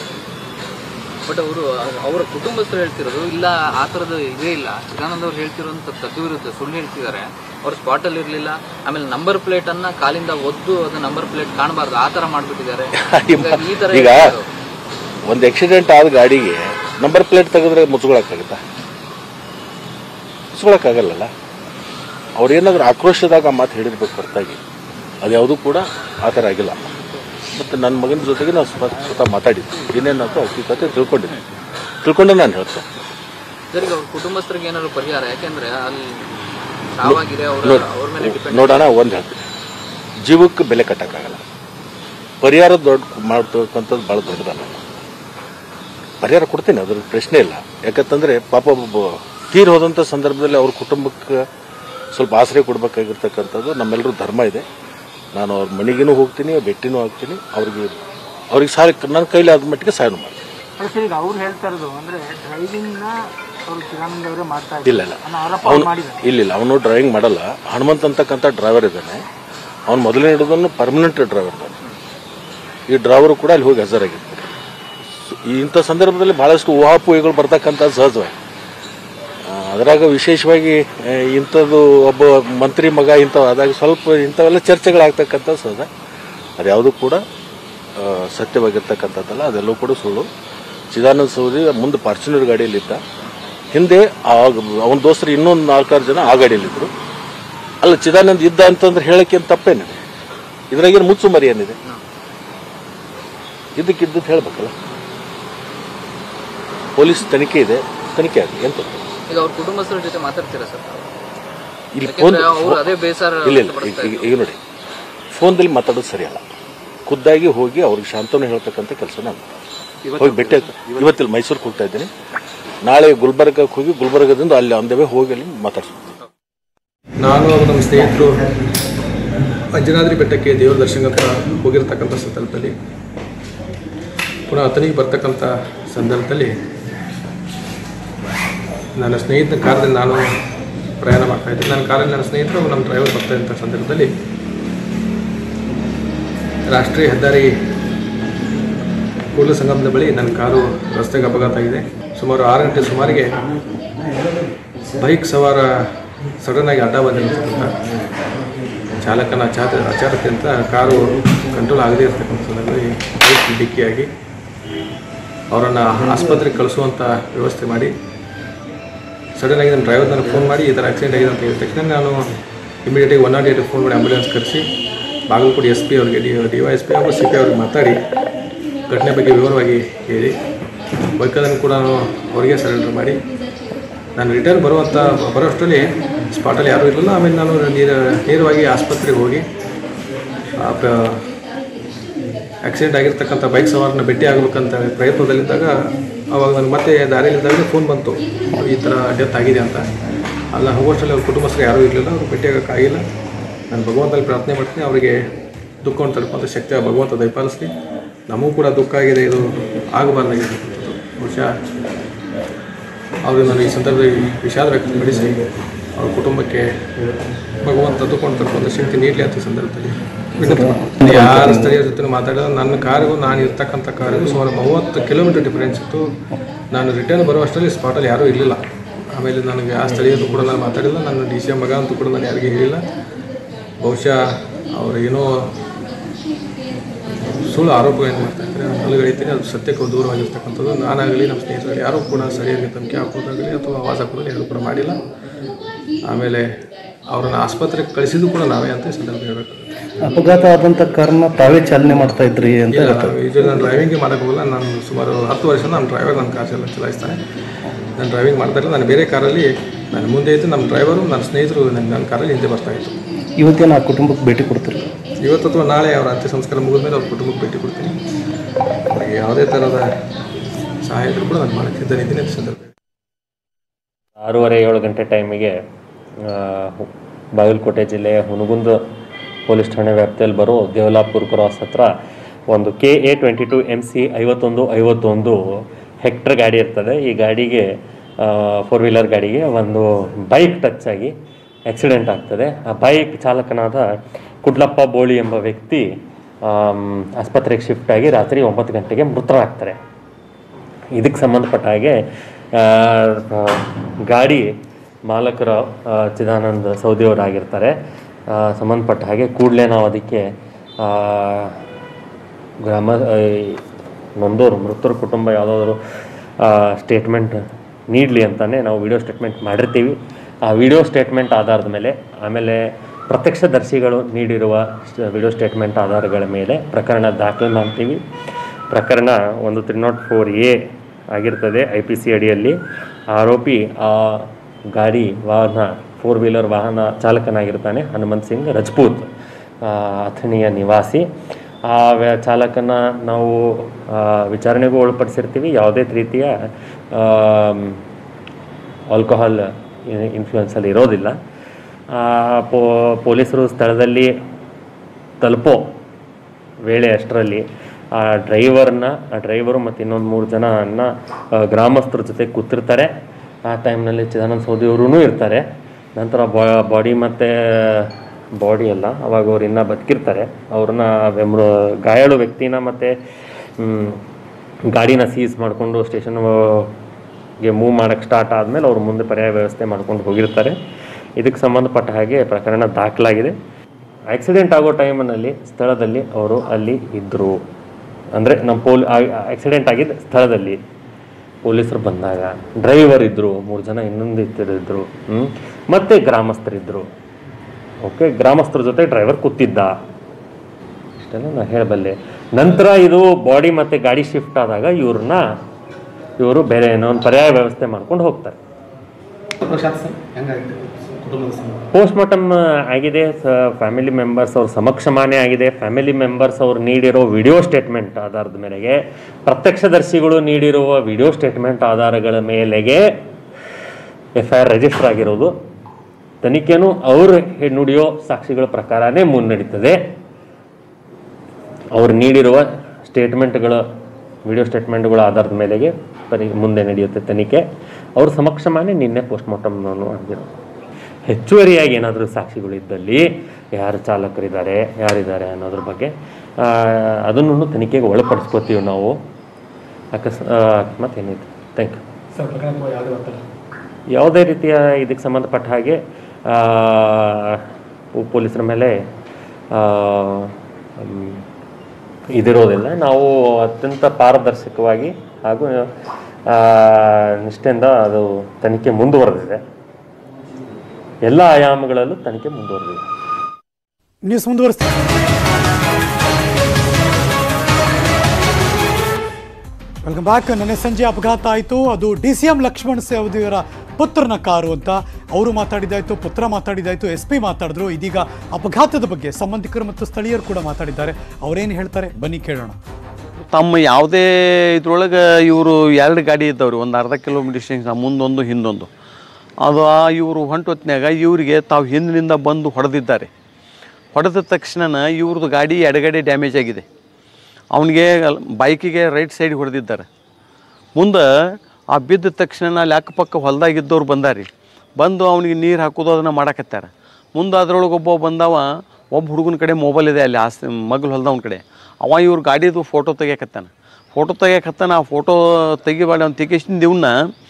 ಬಟ್ ಅವರು ಅವರ ಕುಟುಂಬಸ್ಥರು ಹೇಳ್ತಿರೋದು ಇಲ್ಲ ಆ ಥರದ ಇದೇ ಇಲ್ಲ ಚಿದಾನಂದ ಅವ್ರು ಹೇಳ್ತಿರೋಂಥ ತದ್ವಿರುದ್ಧ ಸುಳ್ಳು ಹೇಳ್ತಿದ್ದಾರೆ ಅವ್ರು ಸ್ಪಾಟ್ ಅಲ್ಲಿ ಇರಲಿಲ್ಲ ಆಮೇಲೆ ನಂಬರ್ ಪ್ಲೇಟ್ ಅನ್ನ ಕಾಲಿಂದ ಒದ್ದು ಅದು ನಂಬರ್ ಪ್ಲೇಟ್ ಕಾಣಬಾರ್ದು ಆ ತರ ಮಾಡ್ಬಿಟ್ಟಿದ್ದಾರೆ ಈಗ ಈ ತರ ಈಗ ಹೇಳ್ತಿರೋದು. ಒಂದು ಆಕ್ಸಿಡೆಂಟ್ ಆದ ಗಾಡಿಗೆ ನಂಬರ್ ಪ್ಲೇಟ್ ತೆಗೆದ್ರೆ ಮುಚ್ಕೊಳಕ್ಕಾಗತ್ತಾ ಮುಚ್ಕೊಳಕ್ಕಾಗಲ್ಲಲ್ಲ ಅವ್ರು ಏನಾದ್ರು ಆಕ್ರೋಶದಾಗ ಆ ಮಾತು ಹೇಳಿರ್ಬೇಕು ಹೊರತಾಗಿ ಅದ್ಯಾವುದೂ ಕೂಡ ಆ ಥರ ಆಗಿಲ್ಲ ಮತ್ತು ನನ್ನ ಮಗನ ಜೊತೆಗೆ ನಾವು ಸ್ವ- ಸ್ವತಃ ಮಾತಾಡಿದ್ವಿ ಏನೇನಾಯ್ತು ಹಕ್ಕಿಕತೆ ತಿಳ್ಕೊಂಡಿದ್ವಿ ತಿಳ್ಕೊಂಡು ನಾನು ಹೇಳ್ತೇನೆ ಸರ್ ಈಗ ಅವ್ರ ಕುಟುಂಬಸ್ಥರಿಗೆ ಏನಾದ್ರು ಪರಿಹಾರ ಯಾಕೆಂದ್ರೆ ಅಲ್ಲಿ ಸಾವಾಗಿದೆ ಅವ್ರ ನೋಡ್- ಅವ್ರ ಮೇಲೆ ಡಿಪೆಂಡ್ ನೋಡೋಣ ಒಂದು ಹೇಳ್ತೀನಿ ಜೀವಕ್ಕೆ ಬೆಲೆ ಕಟ್ಟಕ್ಕಾಗಲ್ಲ ಪರಿಹಾರ ದೊಡ್ಡ ಮಾಡ್ತಕ್ಕಂಥದ್ದು ಭಾಳ ದೊಡ್ಡದಲ್ಲ ಪರಿಹಾರ ಕೊಡ್ತೀನಿ ಅದ್ರ ಪ್ರಶ್ನೆ ಇಲ್ಲ ಯಾಕಂತಂದ್ರೆ ಪಾಪ ಒಬ್ಬ ತೀರ್ ಹೋದಂಥ ಸಂದರ್ಭದಲ್ಲಿ ಅವ್ರ ಕುಟುಂಬಕ್ಕೆ ಸ್ವಲ್ಪ ಆಶ್ರಯ ಕೊಡ್ಬೇಕಾಗಿರ್ತಕ್ಕಂಥದ್ದು ನಮ್ಮೆಲ್ಲರೂ ಧರ್ಮ ಇದೆ ನಾನು ಅವ್ರ ಮನೆಗೇನು ಹೋಗ್ತೀನಿ ಭೇಟಿನೂ ಆಗ್ತೀನಿ ಅವ್ರಿಗೆ ಅವ್ರಿಗೆ ಸಹಾಯ ನನ್ನ ಕೈಲಿ ಆದ ಮಟ್ಟಿಗೆ ಸಹಾಯ ಮಾಡ್ತೀನಿ ಸರ್ ಈಗ ಅವ್ರು ಹೇಳ್ತಾ ಇರೋದು ಅಂದ್ರೆ ಡ್ರೈವಿಂಗ್ ನ ಅವರು ಚಿದಾನಂದ ಅವರೇ ಮಾಡ್ತಾ ಇಲ್ಲ ಇದ್ದಾರೆ ಇಲ್ಲ ಅನ್ನೋ ಆರೋಪ ಅವನು ಮಾಡಿದ್ದಾರೆ ಇಲ್ಲ ಇಲ್ಲ ಅವನು ಡ್ರೈವಿಂಗ್ ಮಾಡಲ್ಲ ಹನುಮಂತ್ ಅಂತಕ್ಕಂಥ ಡ್ರೈವರ್ ಇದ್ದಾನೆ ಅವ್ನು ಮೊದಲನೇ ಹಿಡಿದವನು ಪರ್ಮನೆಂಟ್ ಡ್ರೈವರ್ ಇದ್ದಾನೆ ಈ ಡ್ರೈವರು ಕೂಡ ಅಲ್ಲಿ ಹೋಗಿ ಹಾಜರಾಗಿರ್ತಾರೆ ಸೊ, ಇಂಥ ಸಂದರ್ಭದಲ್ಲಿ ಬಹಳಷ್ಟು ಊಹಾಪೋಹಿಗಳು ಬರ್ತಕ್ಕಂಥ ಸಹಜವಾಗಿ ಆ, ಅದರಾಗ ವಿಶೇಷವಾಗಿ ಆ, ಇಂಥದ್ದು ಒಬ್ಬ ಮಂತ್ರಿ ಮಗ ಇಂಥವು ಆದಾಗ ಸ್ವಲ್ಪ ಇಂಥವೆಲ್ಲ ಚರ್ಚೆಗಳಾಗ್ತಕ್ಕಂಥ ಸಹಜ ಅದ್ಯಾವುದು ಕೂಡ ಆ, ಸತ್ಯವಾಗಿರ್ತಕ್ಕಂಥದ್ದಲ್ಲ ಅದೆಲ್ಲವೂ ಕೂಡ ಸುಳ್ಳು ಚಿದಾನಂದ ಸೌದಿ ಮುಂದೆ ಫಾರ್ಚುನರ್ ಗಾಡಿಯಲ್ಲಿದ್ದ ಹಿಂದೆ ಅವನ ದೋಸ್ತರು ಇನ್ನೊಂದು ನಾಲ್ಕಾರು ಜನ ಆ ಗಾಡಿಯಲ್ಲಿದ್ದರು ಅಲ್ಲ ಚಿದಾನಂದ್ ಇದ್ದ ಅಂತಂದ್ರೆ ಹೇಳಕ್ಕೆ ಏನು ತಪ್ಪೇನಿದೆ ಇದ್ರಾಗೇನು ಮುಚ್ಚು ಮರಿ ಏನಿದೆ ಇದ್ದಕ್ಕಿದ್ದದ್ದು ಹೇಳ್ಬೇಕಲ್ಲ ಪೊಲೀಸ್ ತನಿಖೆ ಇದೆ ತನಿಖೆ ಆಗಲಿ ಏನು ತೊಂದ್ರೆ ಇಲ್ಲ. ಈಗ ಅವ್ರ ಕುಟುಂಬಸ್ಥರ ಜೊತೆ ಮಾತಾಡ್ತೀರಾ ಸರ್ ಇಲ್ಲಿ ಫೋನ್ ಯಾಕೆಂದ್ರೆ ಅವ್ರು ಅದೇ ಬೇಸರ ಇಲ್ಲ ಇಲ್ಲ ಈಗ- ಈಗ- ಈಗ ನೋಡಿ ಫೋನ್ದಲ್ಲಿ ಮಾತಾಡೋದು ಸರಿಯಲ್ಲ ಖುದ್ದಾಗಿ ಹೋಗಿ ಅವ್ರಿಗೆ ಶಾಂತವನ್ನ ಹೇಳ್ತಕ್ಕಂಥ ಕೆಲಸ ನಾನು ಹೋಗಿ ಭೇಟಿ ಆಗ್- ಇವತ್ತಿಲ್ಲಿ ಮೈಸೂರಿಗೆ ಹೋಗ್ತಾ ಇದ್ದೀನಿ ನಾಳೆ ಗುಲ್ಬರ್ಗಕ್ಕೆ ಹೋಗಿ ಗುಲ್ಬರ್ಗದಿಂದ ಅಲ್ಲಿ ಅಂದವೇ ಹೋಗಿ ಅಲ್ಲಿ ಮಾತಾಡ್ಸ್ತೀನಿ ನಾನು ಹಾಗೂ ನಮ್ಮ ಸ್ನೇಹಿತರು ಅಂಜನಾದ್ರಿ ಬೆಟ್ಟಕ್ಕೆ ದೇವರ ದರ್ಶನಕ್ಕಂತ ಹೋಗಿರ್ತಕ್ಕಂಥ ಸಂದರ್ಭದಲ್ಲಿ ಪುನಃ ಅತನಿಗೆ ಬರ್ತಕ್ಕಂಥ ಸಂದರ್ಭದಲ್ಲಿ ನನ್ನ ಸ್ನೇಹಿತನ ಕಾರಲ್ಲಿ ನಾನು ಪ್ರಯಾಣ ಮಾಡ್ತಾ ಇದ್ದೆ ನನ್ನ ಕಾರಲ್ಲಿ ನನ್ನ ಸ್ನೇಹಿತರು ನಮ್ಮ ಡ್ರೈವರ್ ಬರ್ತಾ ಇದ್ದಂಥ ಸಂದರ್ಭದಲ್ಲಿ ರಾಷ್ಟ್ರೀಯ ಹೆದ್ದಾರಿ ಕೂಡಲ ಸಂಗಮದ ಬಳಿ ನನ್ನ ಕಾರು ರಸ್ತೆಗೆ ಅಪಘಾತ ಆಗಿದೆ ಸುಮಾರು ಆರು ಗಂಟೆ ಸುಮಾರಿಗೆ ಬೈಕ್ ಸವಾರ ಸಡನ್ನಾಗಿ ಅಡ್ಡ ಬಂದಿರ್ತಕ್ಕಂಥ ಚಾಲಕನ ಅಚಾತ ಅಚಾರತೆಯಿಂದ ಕಾರು ಕಂಟ್ರೋಲ್ ಆಗದೇ ಇರತಕ್ಕಂಥ ಸಂದರ್ಭದಲ್ಲಿ ಬೈಕ್ ಡಿಕ್ಕಿಯಾಗಿ ಅವರನ್ನು ಆಸ್ಪತ್ರೆಗೆ ಕಳಿಸುವಂಥ ವ್ಯವಸ್ಥೆ ಮಾಡಿ ಸಡನ್ನಾಗಿ ನನ್ನ ಡ್ರೈವರ್ ನನಗೆ ಫೋನ್ ಮಾಡಿ ಈ ಥರ ಆಕ್ಸಿಡೆಂಟ್ ಆಗಿದೆ ಅಂತ ಹೇಳಿದ ತಕ್ಷಣ ನಾನು ಇಮಿಡಿಯೇಟಾಗಿ ಒನ್ ನಾಟ್ ಏಟ್ ಫೋನ್ ಮಾಡಿ ಆಂಬುಲೆನ್ಸ್ ಕರೆಸಿ ಬಾಗಲಕೋಟೆ ಎಸ್ ಪಿ ಅವರಿಗೆ D D Y S P ಹಾಗೂ ಸಿ ಪಿ ಅವ್ರಿಗೆ ಮಾತಾಡಿ ಘಟನೆ ಬಗ್ಗೆ ವಿವರವಾಗಿ ಹೇಳಿ ಬೈಕನ್ನು ಕೂಡ ನಾನು ಅವರಿಗೆ ಸರೆಂಡರ್ ಮಾಡಿ ನಾನು ರಿಟರ್ನ್ ಬರುವಂಥ ಬರೋಷ್ಟರಲ್ಲಿ ಸ್ಪಾಟಲ್ಲಿ ಯಾರೂ ಇರಲಿಲ್ಲ ಆಮೇಲೆ ನಾನು ನೇರ ನೇರವಾಗಿ ಆಸ್ಪತ್ರೆಗೆ ಹೋಗಿ ಆಕ್ಸಿಡೆಂಟ್ ಆಗಿರ್ತಕ್ಕಂಥ ಬೈಕ್ ಸವಾರನ್ನ ಭೇಟಿ ಆಗಬೇಕಂತ ಪ್ರಯತ್ನದಲ್ಲಿದ್ದಾಗ ಅವಾಗ ನನಗೆ ಮತ್ತೆ ದಾರಿಯಲ್ಲಿದ್ದಾಗ ಫೋನ್ ಬಂತು ಈ ಥರ ಡೆತ್ ಆಗಿದೆ ಅಂತ ಅಲ್ಲ ಹೋಗೋಷ್ಟರಲ್ಲಿ ಅವ್ರ ಕುಟುಂಬಸ್ಥರು ಯಾರೂ ಇರಲಿಲ್ಲ ಅವ್ರು ಭೇಟಿ ಆಗೋಕ್ಕಾಗಿಲ್ಲ ನಾನು ಭಗವಂತಲ್ಲಿ ಪ್ರಾರ್ಥನೆ ಮಾಡ್ತೀನಿ ಅವರಿಗೆ ದುಃಖವನ್ನು ತಲುಪುವಂಥ ಶಕ್ತಿ ಆ ಭಗವಂತ ದಯಪಾಲಿಸ್ಲಿ ನಮಗೂ ಕೂಡ ದುಃಖ ಆಗಿದೆ ಇದು ಆಗಬಾರ್ದಾಗಿರ್ತಕ್ಕಂಥದ್ದು ಬಹುಶಃ ಅವರು ನಾನು ಈ ಸಂದರ್ಭದಲ್ಲಿ ವಿಷಾದ ವ್ಯಕ್ತಪಡಿಸಿ ಅವ್ರ ಕುಟುಂಬಕ್ಕೆ ಭಗವಂತ ದುಃಖವನ್ನು ತಲುಪುವಂಥ ಶಕ್ತಿ ನೀಡಲಿ ಅಂತ ಈ ಸಂದರ್ಭದಲ್ಲಿ ವಿನಂತಿ ಮಾಡ್ತೀನಿ. ಯಾರ ಸ್ಥಳೀಯರ ಜೊತೆ ಮಾತಾಡಿದ ನನ್ನ ಕಾರಿಗೂ ನಾನು ಇರ್ತಕ್ಕಂಥ ಕಾರಿಗೂ ಸುಮಾರು ಮೂವತ್ತು ಕಿಲೋಮೀಟರ್ ಡಿಫರೆನ್ಸ್ ಇತ್ತು ನಾನು ರಿಟರ್ನ್ ಬರುವಷ್ಟರಲ್ಲಿ ಸ್ಪಾಟಲ್ಲಿ ಯಾರೂ ಇರಲಿಲ್ಲ ಆಮೇಲೆ ನನಗೆ ಆ ಸ್ಥಳೀಯರು ಕೂಡ ನಾನು ಮಾತಾಡಿಲ್ಲ ನನ್ನ ಡಿ ಸಿ ಎಂ ಮಗ ಅಂತೂ ಕೂಡ ನಾನು ಯಾರಿಗೂ ಹೇಳಿಲ್ಲ ಬಹುಶಃ ಅವರು ಏನೋ ಸುಳ್ಳು ಆರೋಪಗಳನ್ನು ಮಾಡ್ತಾ ಇದ್ದಾರೆ ನಾನು ಅಲುಗಡಿತೀನಿ ಅದು ಸತ್ಯಕ್ಕೆ ದೂರವಾಗಿರ್ತಕ್ಕಂಥದ್ದು ನಾನಾಗಲಿ ನಮ್ಮ ಸ್ನೇಹಿತರು ಯಾರೂ ಕೂಡ ಸರಿಯಾಗಿ ಧಮಕಿ ಹಾಕೋದಾಗಲಿ ಅಥವಾ ಆವಾಜ್ ಹಾಕೋದಾಗಲಿ ಯಾರೂ ಕೂಡ ಮಾಡಿಲ್ಲ ಆಮೇಲೆ ಅವರನ್ನು ಆಸ್ಪತ್ರೆಗೆ ಕಳಿಸಿದ್ದು ಕೂಡ ನಾವೇ ಅಂತ ಈ ಸಂದರ್ಭ ಹೇಳಬೇಕು ಅಪಘಾತ ಆದಂತ ಕಾರಣ ತಾವೇ ಚಾಲನೆ ಮಾಡ್ತಾ ಇದ್ರಿ ಅಂತ ಇಲ್ಲ ಹೇಳ್ತಾರೆ ಇದು ನಾನು ಡ್ರೈವಿಂಗ್ ಮಾಡಕ್ಕೆ ಹೋಗಲ್ಲ ನಾನು ಸುಮಾರು ಹತ್ತು ವರ್ಷ ನಮ್ಮ ಡ್ರೈವರ್ ನನ್ನ ಕಾರ್ ಎಲ್ಲ ಚಲಾಯಿಸ್ತಾನೆ ನಾನು ಡ್ರೈವಿಂಗ್ ಮಾಡ್ತಾ ಇಲ್ಲ ನಾನು ಬೇರೆ ಕಾರಲ್ಲಿ ನಾನು ಮುಂದೆ ಇದ್ದು ನಮ್ಮ ಡ್ರೈವರು ನನ್ನ ಸ್ನೇಹಿತರು ನನ್ನ ನನ್ನ ಕಾರಲ್ಲಿ ಹಿಂದೆ ಬರ್ತಾ ಇತ್ತು ಇವತ್ತೇನು ಆ ಕುಟುಂಬಕ್ಕೆ ಭೇಟಿ ಕೊಡ್ತೀರಿ ಇವತ್ತು ಅಥವಾ ನಾಳೆ ಅವರ ಅಂತ್ಯ ಸಂಸ್ಕಾರ ಮುಗಿದ ಮೇಲೆ ಅವ್ರ ಕುಟುಂಬಕ್ಕೆ ಭೇಟಿ ಕೊಡ್ತೀನಿ ಅವರಿಗೆ ಯಾವುದೇ ಥರದ ಸಹಾಯ ಇದ್ರೂ ಕೂಡ ನಾನು ಮಾಡಕ್ಕೆ ಸಿದ್ಧನಿದ್ದೀನಿ ಅಂತ ಸಂದರ್ಭ ಆರೂವರೆ ಏಳು ಗಂಟೆ ಟೈಮಿಗೆ ಆ, ಹು- ಬಾಗಲಕೋಟೆ ಜಿಲ್ಲೆಯ ಹುನಗುಂದ ಪೊಲೀಸ್ ಠಾಣೆ ವ್ಯಾಪ್ತಿಯಲ್ಲಿ ಬರೋ ದೇವಲಾಪುರ್ ಕ್ರಾಸ್ ಹತ್ರ ಒಂದು K A twenty two M C ಐವತ್ತೊಂದು ಐವತ್ತೊಂದು ಹೆಕ್ಟರ್ ಗಾಡಿ ಇರ್ತದೆ ಈ ಗಾಡಿಗೆ ಫೋರ್ ವೀಲರ್ ಗಾಡಿಗೆ ಒಂದು ಬೈಕ್ ಟಚ್ ಆಗಿ ಆಕ್ಸಿಡೆಂಟ್ ಆಗ್ತದೆ ಆ ಬೈಕ್ ಚಾಲಕನಾದ ಕುಡ್ಲಪ್ಪ ಬೋಳಿ ಎಂಬ ವ್ಯಕ್ತಿ ಆಮ್, ಆಸ್ಪತ್ರೆಗೆ ಶಿಫ್ಟ್ ಆಗಿ ರಾತ್ರಿ ಒಂಬತ್ತು ಗಂಟೆಗೆ ಮೃತರಾಗ್ತಾರೆ ಇದಕ್ಕೆ ಸಂಬಂಧಪಟ್ಟ ಹಾಗೆ ಆ, ಆ, ಗಾಡಿ ಮಾಲಕರ ಆ, ಚಿದಾನಂದ್ ಸೌದಿಯವರಾಗಿರ್ತಾರೆ ಆ, ಸಂಬಂಧಪಟ್ಟ ಹಾಗೆ ಕೂಡಲೇ ನಾವು ಅದಕ್ಕೆ ಆ, ಗ್ರಾಮ ಆ, ಈ ನೊಂದೋರು ಮೃತರ ಕುಟುಂಬ ಯಾವುದಾದ್ರು ಸ್ಟೇಟ್ಮೆಂಟ್ ನೀಡಲಿ ಅಂತಲೇ ನಾವು ವಿಡಿಯೋ ಸ್ಟೇಟ್ಮೆಂಟ್ ಮಾಡಿರ್ತೀವಿ ಆ ವಿಡಿಯೋ ಸ್ಟೇಟ್ಮೆಂಟ್ ಆಧಾರದ ಮೇಲೆ ಆಮೇಲೆ ಪ್ರತ್ಯಕ್ಷದರ್ಶಿಗಳು ನೀಡಿರುವ ವಿಡಿಯೋ ಸ್ಟೇಟ್ಮೆಂಟ್ ಆಧಾರಗಳ ಮೇಲೆ ಪ್ರಕರಣ ದಾಖಲೆ ಮಾಡ್ತೀವಿ ಪ್ರಕರಣ ಒಂದು ತ್ರೀ ನಾಟ್ ಫೋರ್ ಎ ಆಗಿರ್ತದೆ ಐ ಪಿ ಸಿ ಅಡಿಯಲ್ಲಿ ಆರೋಪಿ ಆ ಗಾಡಿ ವಾಹನ ಫೋರ್ ವೀಲರ್ ವಾಹನ ಚಾಲಕನಾಗಿರ್ತಾನೆ ಹನುಮಂತ್ ಸಿಂಗ್ ರಜಪೂತ್ ಆ, ಅಥಣಿಯ ನಿವಾಸಿ ಆ ವ್ಯ ಚಾಲಕನ ನಾವು ಆ, ವಿಚಾರಣೆಗೂ ಒಳಪಡಿಸಿರ್ತೀವಿ ಯಾವುದೇ ರೀತಿಯ ಆಲ್ಕೋಹಾಲ್ ಇನ್ಫ್ಲೂಯೆನ್ಸಲ್ಲಿ ಇರೋದಿಲ್ಲ ಆ, ಪೋ ಪೊಲೀಸರು ಸ್ಥಳದಲ್ಲಿ ತಲುಪೋ ವೇಳೆ ಅಷ್ಟರಲ್ಲಿ ಆ ಡ್ರೈವರ್ನ ಆ ಡ್ರೈವರು ಮತ್ತು ಇನ್ನೊಂದು ಮೂರು ಜನನ ಆ, ಗ್ರಾಮಸ್ಥರ ಜೊತೆ ಕೂತಿರ್ತಾರೆ ಆ ಟೈಮ್ನಲ್ಲಿ ಚಿದಾನಂದ ಸೌದಿಯವರೂ ಇರ್ತಾರೆ ನಂತರ ಬಾಡಿ ಮತ್ತು ಬಾಡಿ ಅಲ್ಲ ಅವಾಗ ಅವ್ರು ಇನ್ನೂ ಬದುಕಿರ್ತಾರೆ ಅವ್ರನ್ನ ಬೆಂಬ್ರ ಗಾಯಾಳು ವ್ಯಕ್ತಿನ ಮತ್ತು ಗಾಡಿನ ಸೀಸ್ ಮಾಡಿಕೊಂಡು ಸ್ಟೇಷನ್ ಗೆ ಮೂವ್ ಮಾಡೋಕ್ಕೆ ಸ್ಟಾರ್ಟ್ ಆದಮೇಲೆ ಅವ್ರು ಮುಂದೆ ಪರ್ಯಾಯ ವ್ಯವಸ್ಥೆ ಮಾಡ್ಕೊಂಡು ಹೋಗಿರ್ತಾರೆ ಇದಕ್ಕೆ ಸಂಬಂಧಪಟ್ಟ ಹಾಗೆ ಪ್ರಕರಣ ದಾಖಲಾಗಿದೆ ಆಕ್ಸಿಡೆಂಟ್ ಆಗೋ ಟೈಮಿನಲ್ಲಿ ಸ್ಥಳದಲ್ಲಿ ಅವರು ಅಲ್ಲಿ ಇದ್ದರು ಅಂದರೆ ನಮ್ಮ ಪೋಲ್ ಆಕ್ಸಿಡೆಂಟ್ ಆಗಿದ್ದ ಸ್ಥಳದಲ್ಲಿ ಪೊಲೀಸರು ಬಂದಾಗ ಡ್ರೈವರ್ ಇದ್ದರು ಮೂರು ಜನ ಇನ್ನೊಂದು ಇದ್ದರು ಮತ್ತು ಗ್ರಾಮಸ್ಥರಿದ್ದರು ಓಕೆ ಗ್ರಾಮಸ್ಥರ ಜೊತೆ ಡ್ರೈವರ್ ಕೂತಿದ್ದ ಇಷ್ಟೆಲ್ಲ ನಾನು ಹೇಳಬಲ್ಲೆ ನಂತರ ಇದು ಬಾಡಿ ಮತ್ತು ಗಾಡಿ ಶಿಫ್ಟ್ ಆದಾಗ ಇವ್ರನ್ನ ಇವರು ಬೇರೆ ಏನೋ ಒಂದು ಪರ್ಯಾಯ ವ್ಯವಸ್ಥೆ ಮಾಡ್ಕೊಂಡು ಹೋಗ್ತಾರೆ ಪೋಸ್ಟ್ ಮಾರ್ಟಮ್ ಆಗಿದೆ ಫ್ಯಾಮಿಲಿ ಮೆಂಬರ್ಸ್ ಅವ್ರ ಸಮಕ್ಷಮಾನೇ ಆಗಿದೆ ಫ್ಯಾಮಿಲಿ ಮೆಂಬರ್ಸ್ ಅವ್ರು ನೀಡಿರೋ ವಿಡಿಯೋ ಸ್ಟೇಟ್ಮೆಂಟ್ ಆಧಾರದ ಮೇರೆಗೆ ಪ್ರತ್ಯಕ್ಷದರ್ಶಿಗಳು ನೀಡಿರುವ ವಿಡಿಯೋ ಸ್ಟೇಟ್ಮೆಂಟ್ ಆಧಾರಗಳ ಮೇಲೆಗೆ ಎಫ್ ಐ ಆರ್ ರಿಜಿಸ್ಟರ್ ಆಗಿರೋದು ತನಿಖೆನೂ ಅವರು ನುಡಿಯೋ ಸಾಕ್ಷಿಗಳ ಪ್ರಕಾರನೇ ಮುನ್ನಡೀತದೆ ಅವ್ರು ನೀಡಿರುವ ಸ್ಟೇಟ್ಮೆಂಟ್ಗಳ ವಿಡಿಯೋ ಸ್ಟೇಟ್ಮೆಂಟ್ಗಳ ಆಧಾರದ ಮೇಲೆಗೆ ಪರಿ ಮುಂದೆ ನಡೆಯುತ್ತೆ ತನಿಖೆ ಅವ್ರ ಸಮಕ್ಷಮನೇ ನಿನ್ನೆ ಪೋಸ್ಟ್ ಮಾರ್ಟಮ್ ಆಗಿರೋ ಹೆಚ್ಚುವರಿಯಾಗಿ ಏನಾದರೂ ಸಾಕ್ಷಿಗಳಿದ್ದಲ್ಲಿ ಯಾರು ಚಾಲಕರಿದ್ದಾರೆ ಯಾರಿದ್ದಾರೆ ಅನ್ನೋದ್ರ ಬಗ್ಗೆ ಆ, ಅದನ್ನು ತನಿಖೆಗೆ ಒಳಪಡಿಸ್ಕೋತೀವಿ ನಾವು ಅಕಸ್ ಅಕಸ್ಮಾತ್ ಏನಿದೆ ಥ್ಯಾಂಕ್ ಯು ಯಾವುದೇ ರೀತಿಯ ಇದಕ್ಕೆ ಸಂಬಂಧಪಟ್ಟ ಹಾಗೆ ಆ, ಪೊ- ಪೊಲೀಸರ ಮೇಲೆ ಆ, ಮ್, ಇದಿರೋದಿಲ್ಲ ನಾವು ಅತ್ಯಂತ ಪಾರದರ್ಶಕವಾಗಿ ಹಾಗೂ ಆ, ನಿಷ್ಠೆಯಿಂದ ಅದು ತನಿಖೆ ಮುಂದುವರೆದಿದೆ ಎಲ್ಲ ಆಯಾಮಗಳಲ್ಲೂ ತನಿಖೆ ಮುಂದುವರೆದಿದೆ ನ್ಯೂಸ್ ಮುಂದುವರಿಸ್ತೀವಿ ವೆಲ್ಕಮ್ ಬ್ಯಾಕ್ ನಿನ್ನೆ ಸಂಜೆ ಅಪಘಾತ ಆಯಿತು ಅದು ಡಿ ಸಿ ಎಂ ಲಕ್ಷ್ಮಣ್ ಸವದಿಯವರ ಪುತ್ರನ ಕಾರು ಅಂತ ಅವರು ಮಾತಾಡಿದಾಯ್ತು ಪುತ್ರ ಮಾತಾಡಿದಾಯ್ತು ಎಸ್ ಪಿ ಮಾತಾಡಿದ್ರು ಇದೀಗ ಅಪಘಾತದ ಬಗ್ಗೆ ಸಂಬಂಧಿಕರು ಮತ್ತು ಸ್ಥಳೀಯರು ಕೂಡ ಮಾತಾಡಿದ್ದಾರೆ ಅವರೇನು ಹೇಳ್ತಾರೆ ಬನ್ನಿ ಕೇಳೋಣ ತಮ್ಮ ಯಾವುದೇ ಇದ್ರೊಳಗೆ ಇವರು ಎರಡು ಗಾಡಿ ಇದ್ದವ್ರಿ ಒಂದು ಅರ್ಧ ಕಿಲೋಮೀಟರ್ ಡಿಸ್ಟೆನ್ಸ್ ಮುಂದೊಂದು ಹಿಂದೊಂದು ಅದು ಆ ಇವರು ಹೊಂಟೊತ್ನ್ಯಾಗ ಇವರಿಗೆ ತಾವು ಹಿಂದಿನಿಂದ ಬಂದು ಹೊಡೆದಿದ್ದಾರೆ ಹೊಡೆದ ತಕ್ಷಣ ಇವ್ರದ್ದು ಗಾಡಿ ಎಡಗಡೆ ಡ್ಯಾಮೇಜ್ ಆಗಿದೆ ಅವನಿಗೆ ಬೈಕಿಗೆ ರೈಟ್ ಸೈಡ್ ಹೊಡೆದಿದ್ದಾರೆ ಮುಂದೆ ಆ ಬಿದ್ದ ತಕ್ಷಣ ಅಲ್ಲಿ ಅಕ್ಕಪಕ್ಕ ಹೊಲ್ದಾಗಿದ್ದವ್ರು ಬಂದಾರಿ ಬಂದು ಅವನಿಗೆ ನೀರು ಹಾಕೋದು ಅದನ್ನು ಮಾಡಕತ್ತಾರ ಮುಂದೆ ಅದ್ರೊಳಗೆ ಒಬ್ಬ ಬಂದವ ಒಬ್ಬ ಹುಡುಗನ ಕಡೆ ಮೊಬೈಲ್ ಇದೆ ಅಲ್ಲಿ ಆಸ್ತಿ ಮಗ್ಲು ಹೊಲ್ದವನ ಕಡೆ ಅವ ಇವ್ರ ಗಾಡಿದು ಫೋಟೋ ತೆಗಿಯಕತ್ತಾನ ಫೋಟೋ ತೆಗಿಯಕತ್ತಾನ ಆ ಫೋಟೋ ತೆಗಿಬೇಡ ಅವ್ನು ತೆಗಿಸಿಂದ ಇವನ್ನ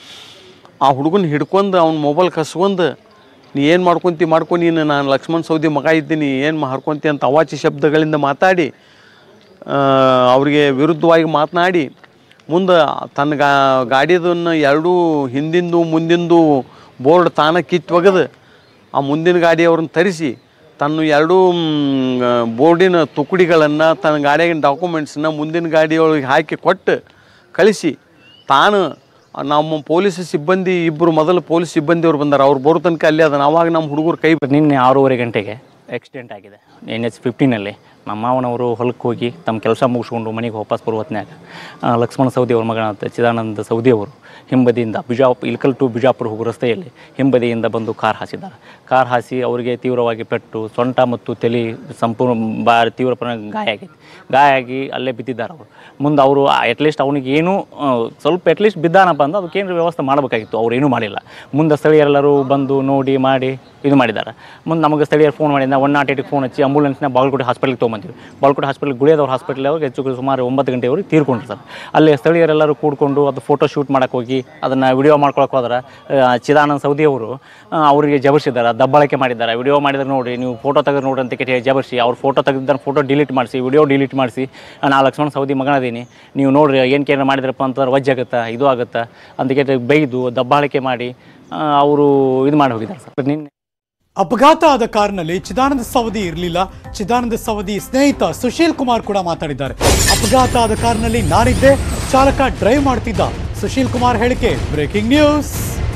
ಆ ಹುಡುಗನ ಹಿಡ್ಕೊಂಡು ಅವ್ನ ಮೊಬೈಲ್ ಕಸ್ಕೊಂಡು ನೀ ಏನು ಮಾಡ್ಕೊಂತಿ ಮಾಡ್ಕೊ ನೀನು ನಾನು ಲಕ್ಷ್ಮಣ್ ಸೌದಿ ಮಗ ಇದ್ದೀನಿ ಏನು ಹರ್ಕೊಂತಿ ಅಂತ ಅವಾಚಿ ಶಬ್ದಗಳಿಂದ ಮಾತಾಡಿ ಆ, ಅವರಿಗೆ ವಿರುದ್ಧವಾಗಿ ಮಾತನಾಡಿ ಮುಂದೆ ತನ್ನ ಗಾ ಗಾಡಿದನ್ನು ಎರಡೂ ಹಿಂದಿಂದು ಮುಂದಿಂದು ಬೋರ್ಡ್ ತಾನ ಕಿತ್ತು ಒಗೆದು ಆ ಮುಂದಿನ ಗಾಡಿಯವ್ರನ್ನ ತರಿಸಿ ತನ್ನ ಎರಡೂ ಮ್, ಬೋರ್ಡಿನ ತುಕಡಿಗಳನ್ನು ತನ್ನ ಗಾಡಿಯಾಗಿನ ಡಾಕ್ಯುಮೆಂಟ್ಸನ್ನ ಮುಂದಿನ ಗಾಡಿಯೊಳಗೆ ಹಾಕಿ ಕೊಟ್ಟು ಕಳಿಸಿ ತಾನು ನಮ್ಮ ಪೊಲೀಸ್ ಸಿಬ್ಬಂದಿ ಇಬ್ಬರು ಮೊದಲು ಪೊಲೀಸ್ ಸಿಬ್ಬಂದಿಯವ್ರು ಬಂದಾರ ಅವ್ರು ಬರೋ ತನಕ ಅಲ್ಲಿ ಅದನ್ನ ಅವಾಗ ನಮ್ಮ ಹುಡುಗರು ಕೈ ನಿನ್ನೆ ಆರೂವರೆ ಗಂಟೆಗೆ ಆಕ್ಸಿಡೆಂಟ್ ಆಗಿದೆ ಎನ್ ಎಚ್ ಫಿಫ್ಟೀನಲ್ಲಿ ನಮ್ಮ ಮಾವನವರು ಹೊಲಕ್ಕೆ ಹೋಗಿ ತಮ್ಮ ಕೆಲಸ ಮುಗಿಸ್ಕೊಂಡು ಮನೆಗೆ ವಾಪಸ್ ಬರುವ ಹೊತ್ನ್ಯಾಗ ಆ, ಲಕ್ಷ್ಮಣ ಸೌದಿ ಅವ್ರ ಮಗನ ಚಿದಾನಂದ ಸೌದಿ ಅವರು ಹಿಂಬದಿಯಿಂದ ಬಿಜಾಪ್ ಇಲ್ಕಲ್ ಟು ಬಿಜಾಪುರ ಹೋಗೋ ರಸ್ತೆಯಲ್ಲಿ ಹಿಂಬದಿಯಿಂದ ಬಂದು ಕಾರ್ ಹಾಸಿದ್ದಾರೆ ಕಾರ್ ಹಾಸಿ ಅವರಿಗೆ ತೀವ್ರವಾಗಿ ಪೆಟ್ಟು ಸೊಂಟ ಮತ್ತು ತಲೆ ಸಂಪೂರ್ಣ ಬಾ ತೀವ್ರ ಪ್ರಮಾಣ ಗಾಯ ಆಗೈತಿ ಗಾಯ ಆಗಿ ಅಲ್ಲೇ ಬಿದ್ದಿದ್ದಾರೆ ಅವರು ಮುಂದೆ ಅವರು ಅಟ್ಲೀಸ್ಟ್ ಅವನಿಗೆ ಏನು ಆ, ಸ್ವಲ್ಪ ಅಟ್ಲೀಸ್ಟ್ ಬಿದ್ದಾನಪ್ಪ ಅಂದ್ರೆ ಅದಕ್ಕೇನು ವ್ಯವಸ್ಥೆ ಮಾಡಬೇಕಾಗಿತ್ತು ಅವ್ರು ಏನೂ ಮಾಡಿಲ್ಲ ಮುಂದೆ ಸ್ಥಳೀಯರೆಲ್ಲರೂ ಬಂದು ನೋಡಿ ಮಾಡಿ ಇದು ಮಾಡಿದ್ದಾರೆ ಮುಂದೆ ನಮಗೆ ಸ್ಥಳೀಯರು ಫೋನ್ ಮಾಡಿದ ಒನ್ ನಾಟ್ ಏಟಿಗೆ ಫೋನ್ ಹಚ್ಚಿ ಆಂಬುಲೆನ್ಸ್ನ ಬಾಗಲಕೋಟೆ ಹಾಸ್ಪಿಟ್ಲಿಗೆ ತೊಗೊಂಬಂದಿವಿ ಬಾಗಲಕೋಟೆ ಹಾಸ್ಪಿಟಲ್ ಗುಳಿಯದವ್ರ ಹಾಸ್ಪಿಟಲ್ ಅವ್ರಿಗೆ ಹೆಚ್ಚು ಕಡಿಮೆ ಸುಮಾರು ಒಂಬತ್ತು ಗಂಟೆವರೆಗೆ ತೀರ್ಕೊಂಡ್ರು ಸರ್ ಅಲ್ಲಿ ಸ್ಥಳೀಯರೆಲ್ಲರೂ ಕೂಡ್ಕೊಂಡು ಅದು ಫೋಟೋ ಶೂಟ್ ಮಾಡಕ್ಕೆ ಹೋಗಿ ಅದನ್ನು ವಿಡಿಯೋ ಮಾಡ್ಕೊಳಕ್ಕೆ ಹೋದ್ರೆ ಆ, ಚಿದಾನಂದ್ ಸೌದಿ ಅವರು ಆ, ಅವರಿಗೆ ಜಬರ್ಸಿದ್ದಾರೆ ದಬ್ಬಾಳಿಕೆ ಮಾಡಿದ್ದಾರೆ ವಿಡಿಯೋ ಮಾಡಿದ್ರೆ ನೋಡಿ ನೀವು ಫೋಟೋ ತೆಗೆದು ನೋಡ್ರಿ ಅಂತ ಕೇಳಿ ಜಬರ್ಸಿ ಅವ್ರು ಫೋಟೋ ತೆಗೆದಿದ್ದ ಫೋಟೋ ಡಿಲೀಟ್ ಮಾಡಿಸಿ ವಿಡಿಯೋ ಡಿಲೀಟ್ ಮಾಡಿಸಿ ನಾ ಲಕ್ಷ್ಮಣ ಸೌದಿ ಮಗನದೀನಿ ನೀವು ನೋಡ್ರಿ ಏನು ಕೇಳಿ ಮಾಡಿದ್ರಪ್ಪ ಅಂತಂದ್ರೆ ವಜ್ಜಾಗುತ್ತಾ ಇದು ಆಗುತ್ತಾ ಅಂತ ಕೇಳಿ ಬೈದು ದಬ್ಬಾಳಿಕೆ ಮಾಡಿ ಅವರು ಇದು ಮಾಡಿ ಹೋಗಿದ್ದಾರೆ ಸರ್ ನಿನ್ನೆ ಅಪಘಾತ ಆದ ಕಾರ್ನಲ್ಲಿ ಚಿದಾನಂದ ಸವದಿ ಇರಲಿಲ್ಲ ಚಿದಾನಂದ ಸವದಿ ಸ್ನೇಹಿತ ಸುಶೀಲ್ ಕುಮಾರ್ ಕೂಡ ಮಾತಾಡಿದ್ದಾರೆ ಅಪಘಾತ ಆದ ಕಾರ್ನಲ್ಲಿ ನಾನಿದ್ದೆ ಚಾಲಕ ಡ್ರೈವ್ ಮಾಡ್ತಿದ್ದ ಸುಶೀಲ್ ಕುಮಾರ್ ಹೇಳಿಕೆ ಬ್ರೇಕಿಂಗ್ ನ್ಯೂಸ್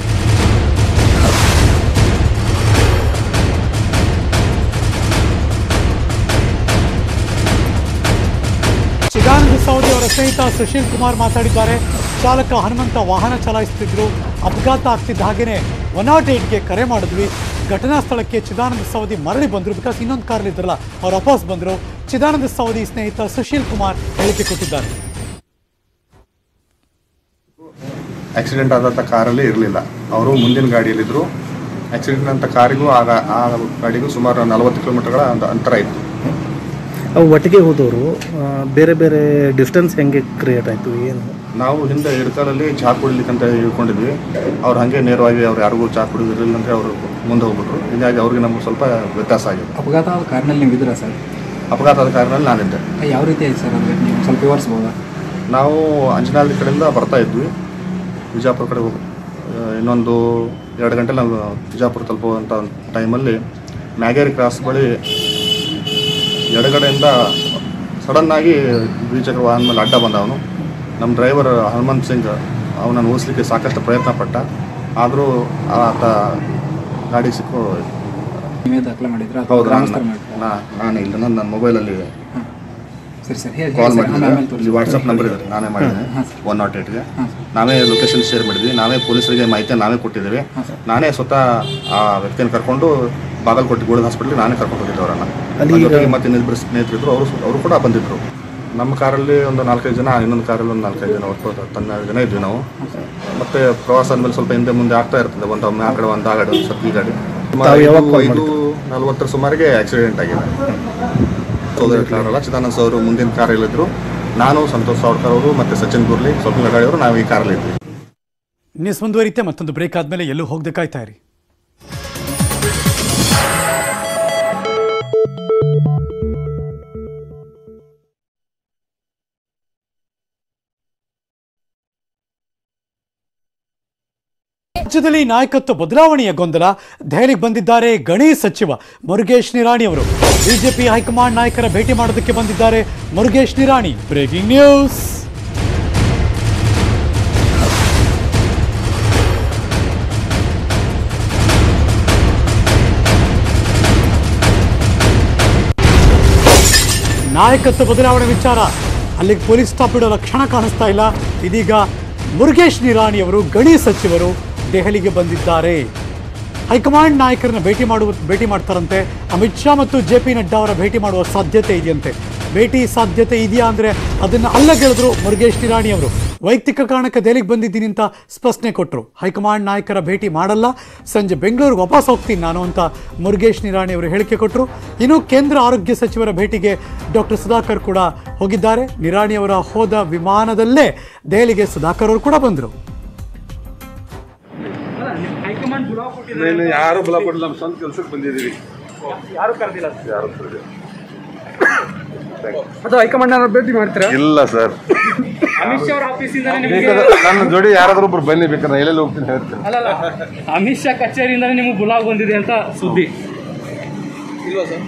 ಚಿದಾನಂದ ಸವದಿ ಅವರ ಸ್ನೇಹಿತ ಸುಶೀಲ್ ಕುಮಾರ್ ಮಾತಾಡಿದ್ದಾರೆ ಚಾಲಕ ಹನುಮಂತ ವಾಹನ ಚಲಾಯಿಸುತ್ತಿದ್ರು ಅಪಘಾತ ಆಗ್ತಿದ್ದ ಹಾಗೇನೆ ಒನ್ ನಾಟ್ ಏಟ್ಗೆ ಕರೆ ಮಾಡಿದ್ವಿ ಘಟನಾ ಸ್ಥಳಕ್ಕೆ ಚಿದಾನಂದ ಸವದಿ ಮರಳಿ ಬಂದರು ಬಿಕಾಸ್ ಇನ್ನೊಂದು ಕಾರಲ್ಲಿ ಇದ್ರಲ್ಲ ಅವ್ರು ವಾಪಸ್ ಬಂದರು ಚಿದಾನಂದ ಸವದಿ ಸ್ನೇಹಿತ ಸುಶೀಲ್ ಕುಮಾರ್ ಹೇಳಿಕೆ ಕೊಟ್ಟಿದ್ದಾರೆ ಆಕ್ಸಿಡೆಂಟ್ ಆದಂಥ ಕಾರಲ್ಲಿ ಇರಲಿಲ್ಲ ಅವರು ಮುಂದಿನ ಗಾಡಿಯಲ್ಲಿದ್ದರು ಆಕ್ಸಿಡೆಂಟ್ ಅಂತ ಕಾರಿಗೂ ಆಗ ಆ ಗಾಡಿಗೂ ಸುಮಾರು ನಲವತ್ತು ಕಿಲೋಮೀಟರ್ಗಳ ಒಂದು ಅಂತರ ಇತ್ತು ಅವು ಒಟ್ಟಿಗೆ ಹೋದವರು ಆ, ಬೇರೆ ಬೇರೆ ಡಿಸ್ಟೆನ್ಸ್ ಹೆಂಗೆ ಕ್ರಿಯೇಟ್ ಆಯಿತು ಏನು ನಾವು ಹಿಂದೆ ಇಡ್ಕಲಲ್ಲಿ ಚಹಾ ಕುಡಿಲಿಕ್ಕಂತ ಇಳ್ಕೊಂಡಿದ್ವಿ ಅವ್ರು ಹಾಗೆ ನೇರವಾಗಿ ಅವ್ರು ಯಾರಿಗೂ ಚಹಾ ಕುಡಿದಿರಲಿಲ್ಲ ಅಂದರೆ ಅವರು ಮುಂದೆ ಹೋಗ್ಬಿಟ್ರು ಹೀಗಾಗಿ ಅವ್ರಿಗೆ ನಮ್ಗೆ ಸ್ವಲ್ಪ ವ್ಯತ್ಯಾಸ ಆಗಿದೆ ಅಪಘಾತ ಆದ ಕಾರ್ನಲ್ಲಿ ನೀವು ಇದ್ದೀರಾ ಸರ್ ಅಪಘಾತದ ಕಾರಿನಲ್ಲಿ ನಾನಿದ್ದೆ ಯಾವ ರೀತಿ ಆಯ್ತು ಸರ್ ಅಂದರೆ ನೀವು ಸ್ವಲ್ಪ ವಿವರಿಸ್ಬೋದಾ ನಾವು ಅಂಜನಾದ್ರಿ ಕಡೆಯಿಂದ ಬರ್ತಾ ಇದ್ವಿ ಬಿಜಾಪುರ ಕಡೆ ಹೋಗಿ ಆ, ಇನ್ನೊಂದು ಎರಡು ಗಂಟೆ ನಾವು ಬಿಜಾಪುರ ತಲುಪುವಂಥ ಟೈಮಲ್ಲಿ ಮ್ಯಾಗೇರಿ ಕ್ರಾಸ್ ಬಳಿ ಎಡಗಡೆಯಿಂದ ಸಡನ್ನಾಗಿ ದ್ವಿಚಕ್ರ ವಾಹನ ಮೇಲೆ ಅಡ್ಡ ಬಂದ ಅವನು ನಮ್ಮ ಡ್ರೈವರ್ ಹನುಮಂತ್ ಸಿಂಗ್ ಅವನನ್ನು ಉಳಿಸ್ಲಿಕ್ಕೆ ಸಾಕಷ್ಟು ಪ್ರಯತ್ನ ಪಟ್ಟ ಆದರೂ ಆತ ಗಾಡಿ ಸಿಕ್ಕು ನೀವೇ ದಾಖಲೆ ಮಾಡಿದ್ರ ಹೌದು ನಾನು ನಾ- ನಾನು ಇಲ್ಲ ನನ್ನ ನನ್ನ ಮೊಬೈಲಲ್ಲಿ ಸರಿ ಸರ್ ಹೇಳಿ ಕಾಲ್ ಸರ್, ಆಮೇಲೆ ಮಾಡಿದ್ರೆ ತೋರಿಸಿ. ಇಲ್ಲಿ ವಾಟ್ಸಪ್ ನಂಬರ್ ಇದೆ ನಾನೇ ಮಾಡಿದ್ದೇನೆ ಒನ್ ನಾಟ್ ಏಟ್ಗೆ ನಾವೇ ಲೊಕೇಶನ್ ಶೇರ್ ಮಾಡಿದ್ವಿ ನಾವೇ ಪೊಲೀಸರಿಗೆ ಮಾಹಿತಿ ನಾವೇ ಕೊಟ್ಟಿದ್ದೇವೆ ನಾನೇ ಸ್ವತಃ ಆ ವ್ಯಕ್ತಿಯನ್ನು ಕರ್ಕೊಂಡು ಬಾಗಲಕೋಟೆ ಗೋಲ್ಡ್ ಹಾಸ್ಪಿಟಲ್ಗೆ ನಾನೇ ಕರ್ಕೊಂಡು ಹೋಗಿದ್ದೆ ಅವರನ್ನು ಅಲ್ಲಿ ಅದ್ರ ಈಗ- ಜೊತೆಗೆ ಮತ್ತೆ ಇನ್ನಿಬ್ಬರು ಸ್ನೇಹಿತರಿದ್ರು ಅವರು ಅವರು ಕೂಡ ಬಂದಿದ್ರು ನಮ್ಮ ಕಾರಲ್ಲಿ ಒಂದು ನಾಲ್ಕೈದು ಜನ ಇನ್ನೊಂದು ಕಾರಲ್ಲಿ ಒಂದು ನಾಲ್ಕೈದು ಜನ ಒಟ್ಟು ತನ್ನ ಜನ ಇದ್ವಿ ನಾವು ಮತ್ತೆ ಪ್ರವಾಸ ಅಂದಮೇಲೆ ಸ್ವಲ್ಪ ಹಿಂದೆ ಮುಂದೆ ಆಗ್ತಾ ಇರ್ತದೆ ಒಂದು ಒಮ್ಮೆ ಆ ಕಡೆ ಒಂದು ಆ ಗಾಡಿ ಒಂದು ಸ್ವಲ್ಪ ಈ ಗಾಡಿ ತಾವು ಯಾವಾಗ ಸುಮಾರು call ಐದು ನಲವತ್ತರ ಸುಮಾರಿಗೆ ಆಕ್ಸಿಡೆಂಟ್ ಆಗಿದೆ ಸೋದರ ಕಾರಲ್ಲ ಚಿದಾನಂದ ಅವರು ಮುಂದಿನ ಕಾರಲ್ಲಿದ್ದರು ನಾನು ಸಂತೋಷ್ ಸಾವ್ಕರ್ ಅವರು ಮತ್ತೆ ಸಚಿನ್ ಗುರ್ಲಿ ಸ್ವಪ್ನ ಲಗಾಡಿ ಅವರು ನಾವು ಈ ಕಾರಲ್ಲಿ ಇದ್ವಿ ನ್ಯೂಸ್ ಮುಂದುವರಿತೆ ಮತ್ತೊಂದು ಬ್ರೇಕ್ ಆದಮೇಲೆ ಎಲ್ಲೂ ಹೋಗದೆ ಕಾಯ್ತಾ ಇರಿ ರಾಜ್ಯದಲ್ಲಿ ನಾಯಕತ್ವ ಬದಲಾವಣೆಯ ಗೊಂದಲ ದೆಹಲಿಗೆ ಬಂದಿದ್ದಾರೆ ಗಣಿ ಸಚಿವ ಮುರುಗೇಶ್ ನಿರಾಣಿ ಅವರು ಬಿಜೆಪಿ ಹೈಕಮಾಂಡ್ ನಾಯಕರ ಭೇಟಿ ಮಾಡೋದಕ್ಕೆ ಬಂದಿದ್ದಾರೆ ಮುರುಗೇಶ್ ನಿರಾಣಿ ಬ್ರೇಕಿಂಗ್ ನ್ಯೂಸ್ ನಾಯಕತ್ವ ಬದಲಾವಣೆ ವಿಚಾರ ಅಲ್ಲಿಗೆ ಪೊಲೀಸ್ ಸ್ಟಾಪ್ ಇಡೋ ಲಕ್ಷಣ ಕಾಣಿಸ್ತಾ ಇಲ್ಲ ಇದೀಗ ಮುರುಗೇಶ್ ನಿರಾಣಿ ಅವರು ಗಣಿ ಸಚಿವರು ದೆಹಲಿಗೆ ಬಂದಿದ್ದಾರೆ ಹೈಕಮಾಂಡ್ ನಾಯಕರನ್ನ ಭೇಟಿ ಮಾಡುವ ಭೇಟಿ ಮಾಡ್ತಾರಂತೆ ಅಮಿತ್ ಶಾ ಮತ್ತು ಜೆ ಪಿ ನಡ್ಡಾ ಅವರ ಭೇಟಿ ಮಾಡುವ ಸಾಧ್ಯತೆ ಇದೆಯಂತೆ ಭೇಟಿ ಸಾಧ್ಯತೆ ಇದೆಯಾ ಅಂದರೆ ಅದನ್ನು ಅಲ್ಲಗೆಳೆದ್ರು ಮುರುಗೇಶ್ ನಿರಾಣಿ ಅವರು ವೈಯಕ್ತಿಕ ಕಾರಣಕ್ಕೆ ದೆಹಲಿಗೆ ಬಂದಿದ್ದೀನಿ ಅಂತ ಸ್ಪಷ್ಟನೆ ಕೊಟ್ಟರು ಹೈಕಮಾಂಡ್ ನಾಯಕರ ಭೇಟಿ ಮಾಡಲ್ಲ ಸಂಜೆ ಬೆಂಗಳೂರಿಗೆ ವಾಪಸ್ ಹೋಗ್ತೀನಿ ನಾನು ಅಂತ ಮುರುಗೇಶ್ ನಿರಾಣಿ ಅವರು ಹೇಳಿಕೆ ಕೊಟ್ಟರು ಇನ್ನು ಕೇಂದ್ರ ಆರೋಗ್ಯ ಸಚಿವರ ಭೇಟಿಗೆ ಡಾಕ್ಟರ್ ಸುಧಾಕರ್ ಕೂಡ ಹೋಗಿದ್ದಾರೆ ನಿರಾಣಿ ಅವರ ಹೋದ ವಿಮಾನದಲ್ಲೇ ದೆಹಲಿಗೆ ಸುಧಾಕರ್ ಅವರು ಕೂಡ ಬಂದರು ನೀನು ಯಾರು ಬಲ ಕೊಡಲ್ಲ ನಮ್ಮ ಸ್ವಂತ ಕೆಲ್ಸಕ್ಕೆ ಬಂದಿದ್ದೀವಿ ಯಾರು ಕರೆದಿಲ್ಲ ಯಾರು ಕರೆದಿಲ್ಲ. ಅದು ಹೈಕಮಾಂಡ್ ಭೇಟಿ ಮಾಡ್ತೀರಾ ಇಲ್ಲ ಸರ್ ಅಮಿತ್ ಶಾ ಅವ್ರ ಆಫೀಸಿಂದ ನಿಮಗೆ ಬೇಕಾದ್ರೆ ನನ್ನ ಜೋಡಿ ಯಾರಾದ್ರೂ ಒಬ್ರು ಬನ್ನಿ ಬೇಕಾದ್ರೆ ನಾನು ಎಲ್ಲೆಲ್ಲಿ ಹೋಗ್ತೀನಿ ಹೇಳ್ತೀನಿ ಅಲ್ಲಲ್ಲ ಅಮಿತ್ ಶಾ ಕಚೇರಿಯಿಂದ ನಿಮಗೆ ಬುಲಾವ್ ಬಂದಿದೆ ಅಂತ ಸುದ್ದಿ ಇಲ್ವಾ ಸರ್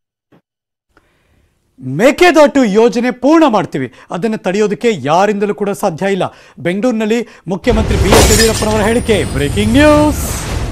ಮೇಕೆದಾಟು ಯೋಜನೆ ಪೂರ್ಣ ಮಾಡ್ತೀವಿ ಅದನ್ನು ತಡೆಯೋದಕ್ಕೆ ಯಾರಿಂದಲೂ ಕೂಡ ಸಾಧ್ಯ ಇಲ್ಲ ಬೆಂಗಳೂರಿನಲ್ಲಿ ಮುಖ್ಯಮಂತ್ರಿ ಬಿ ಎಸ್ ಯಡಿಯೂರಪ್ಪನವರ ಹೇಳಿಕೆ ಬ್ರೇಕಿಂಗ್ ನ್ಯೂಸ್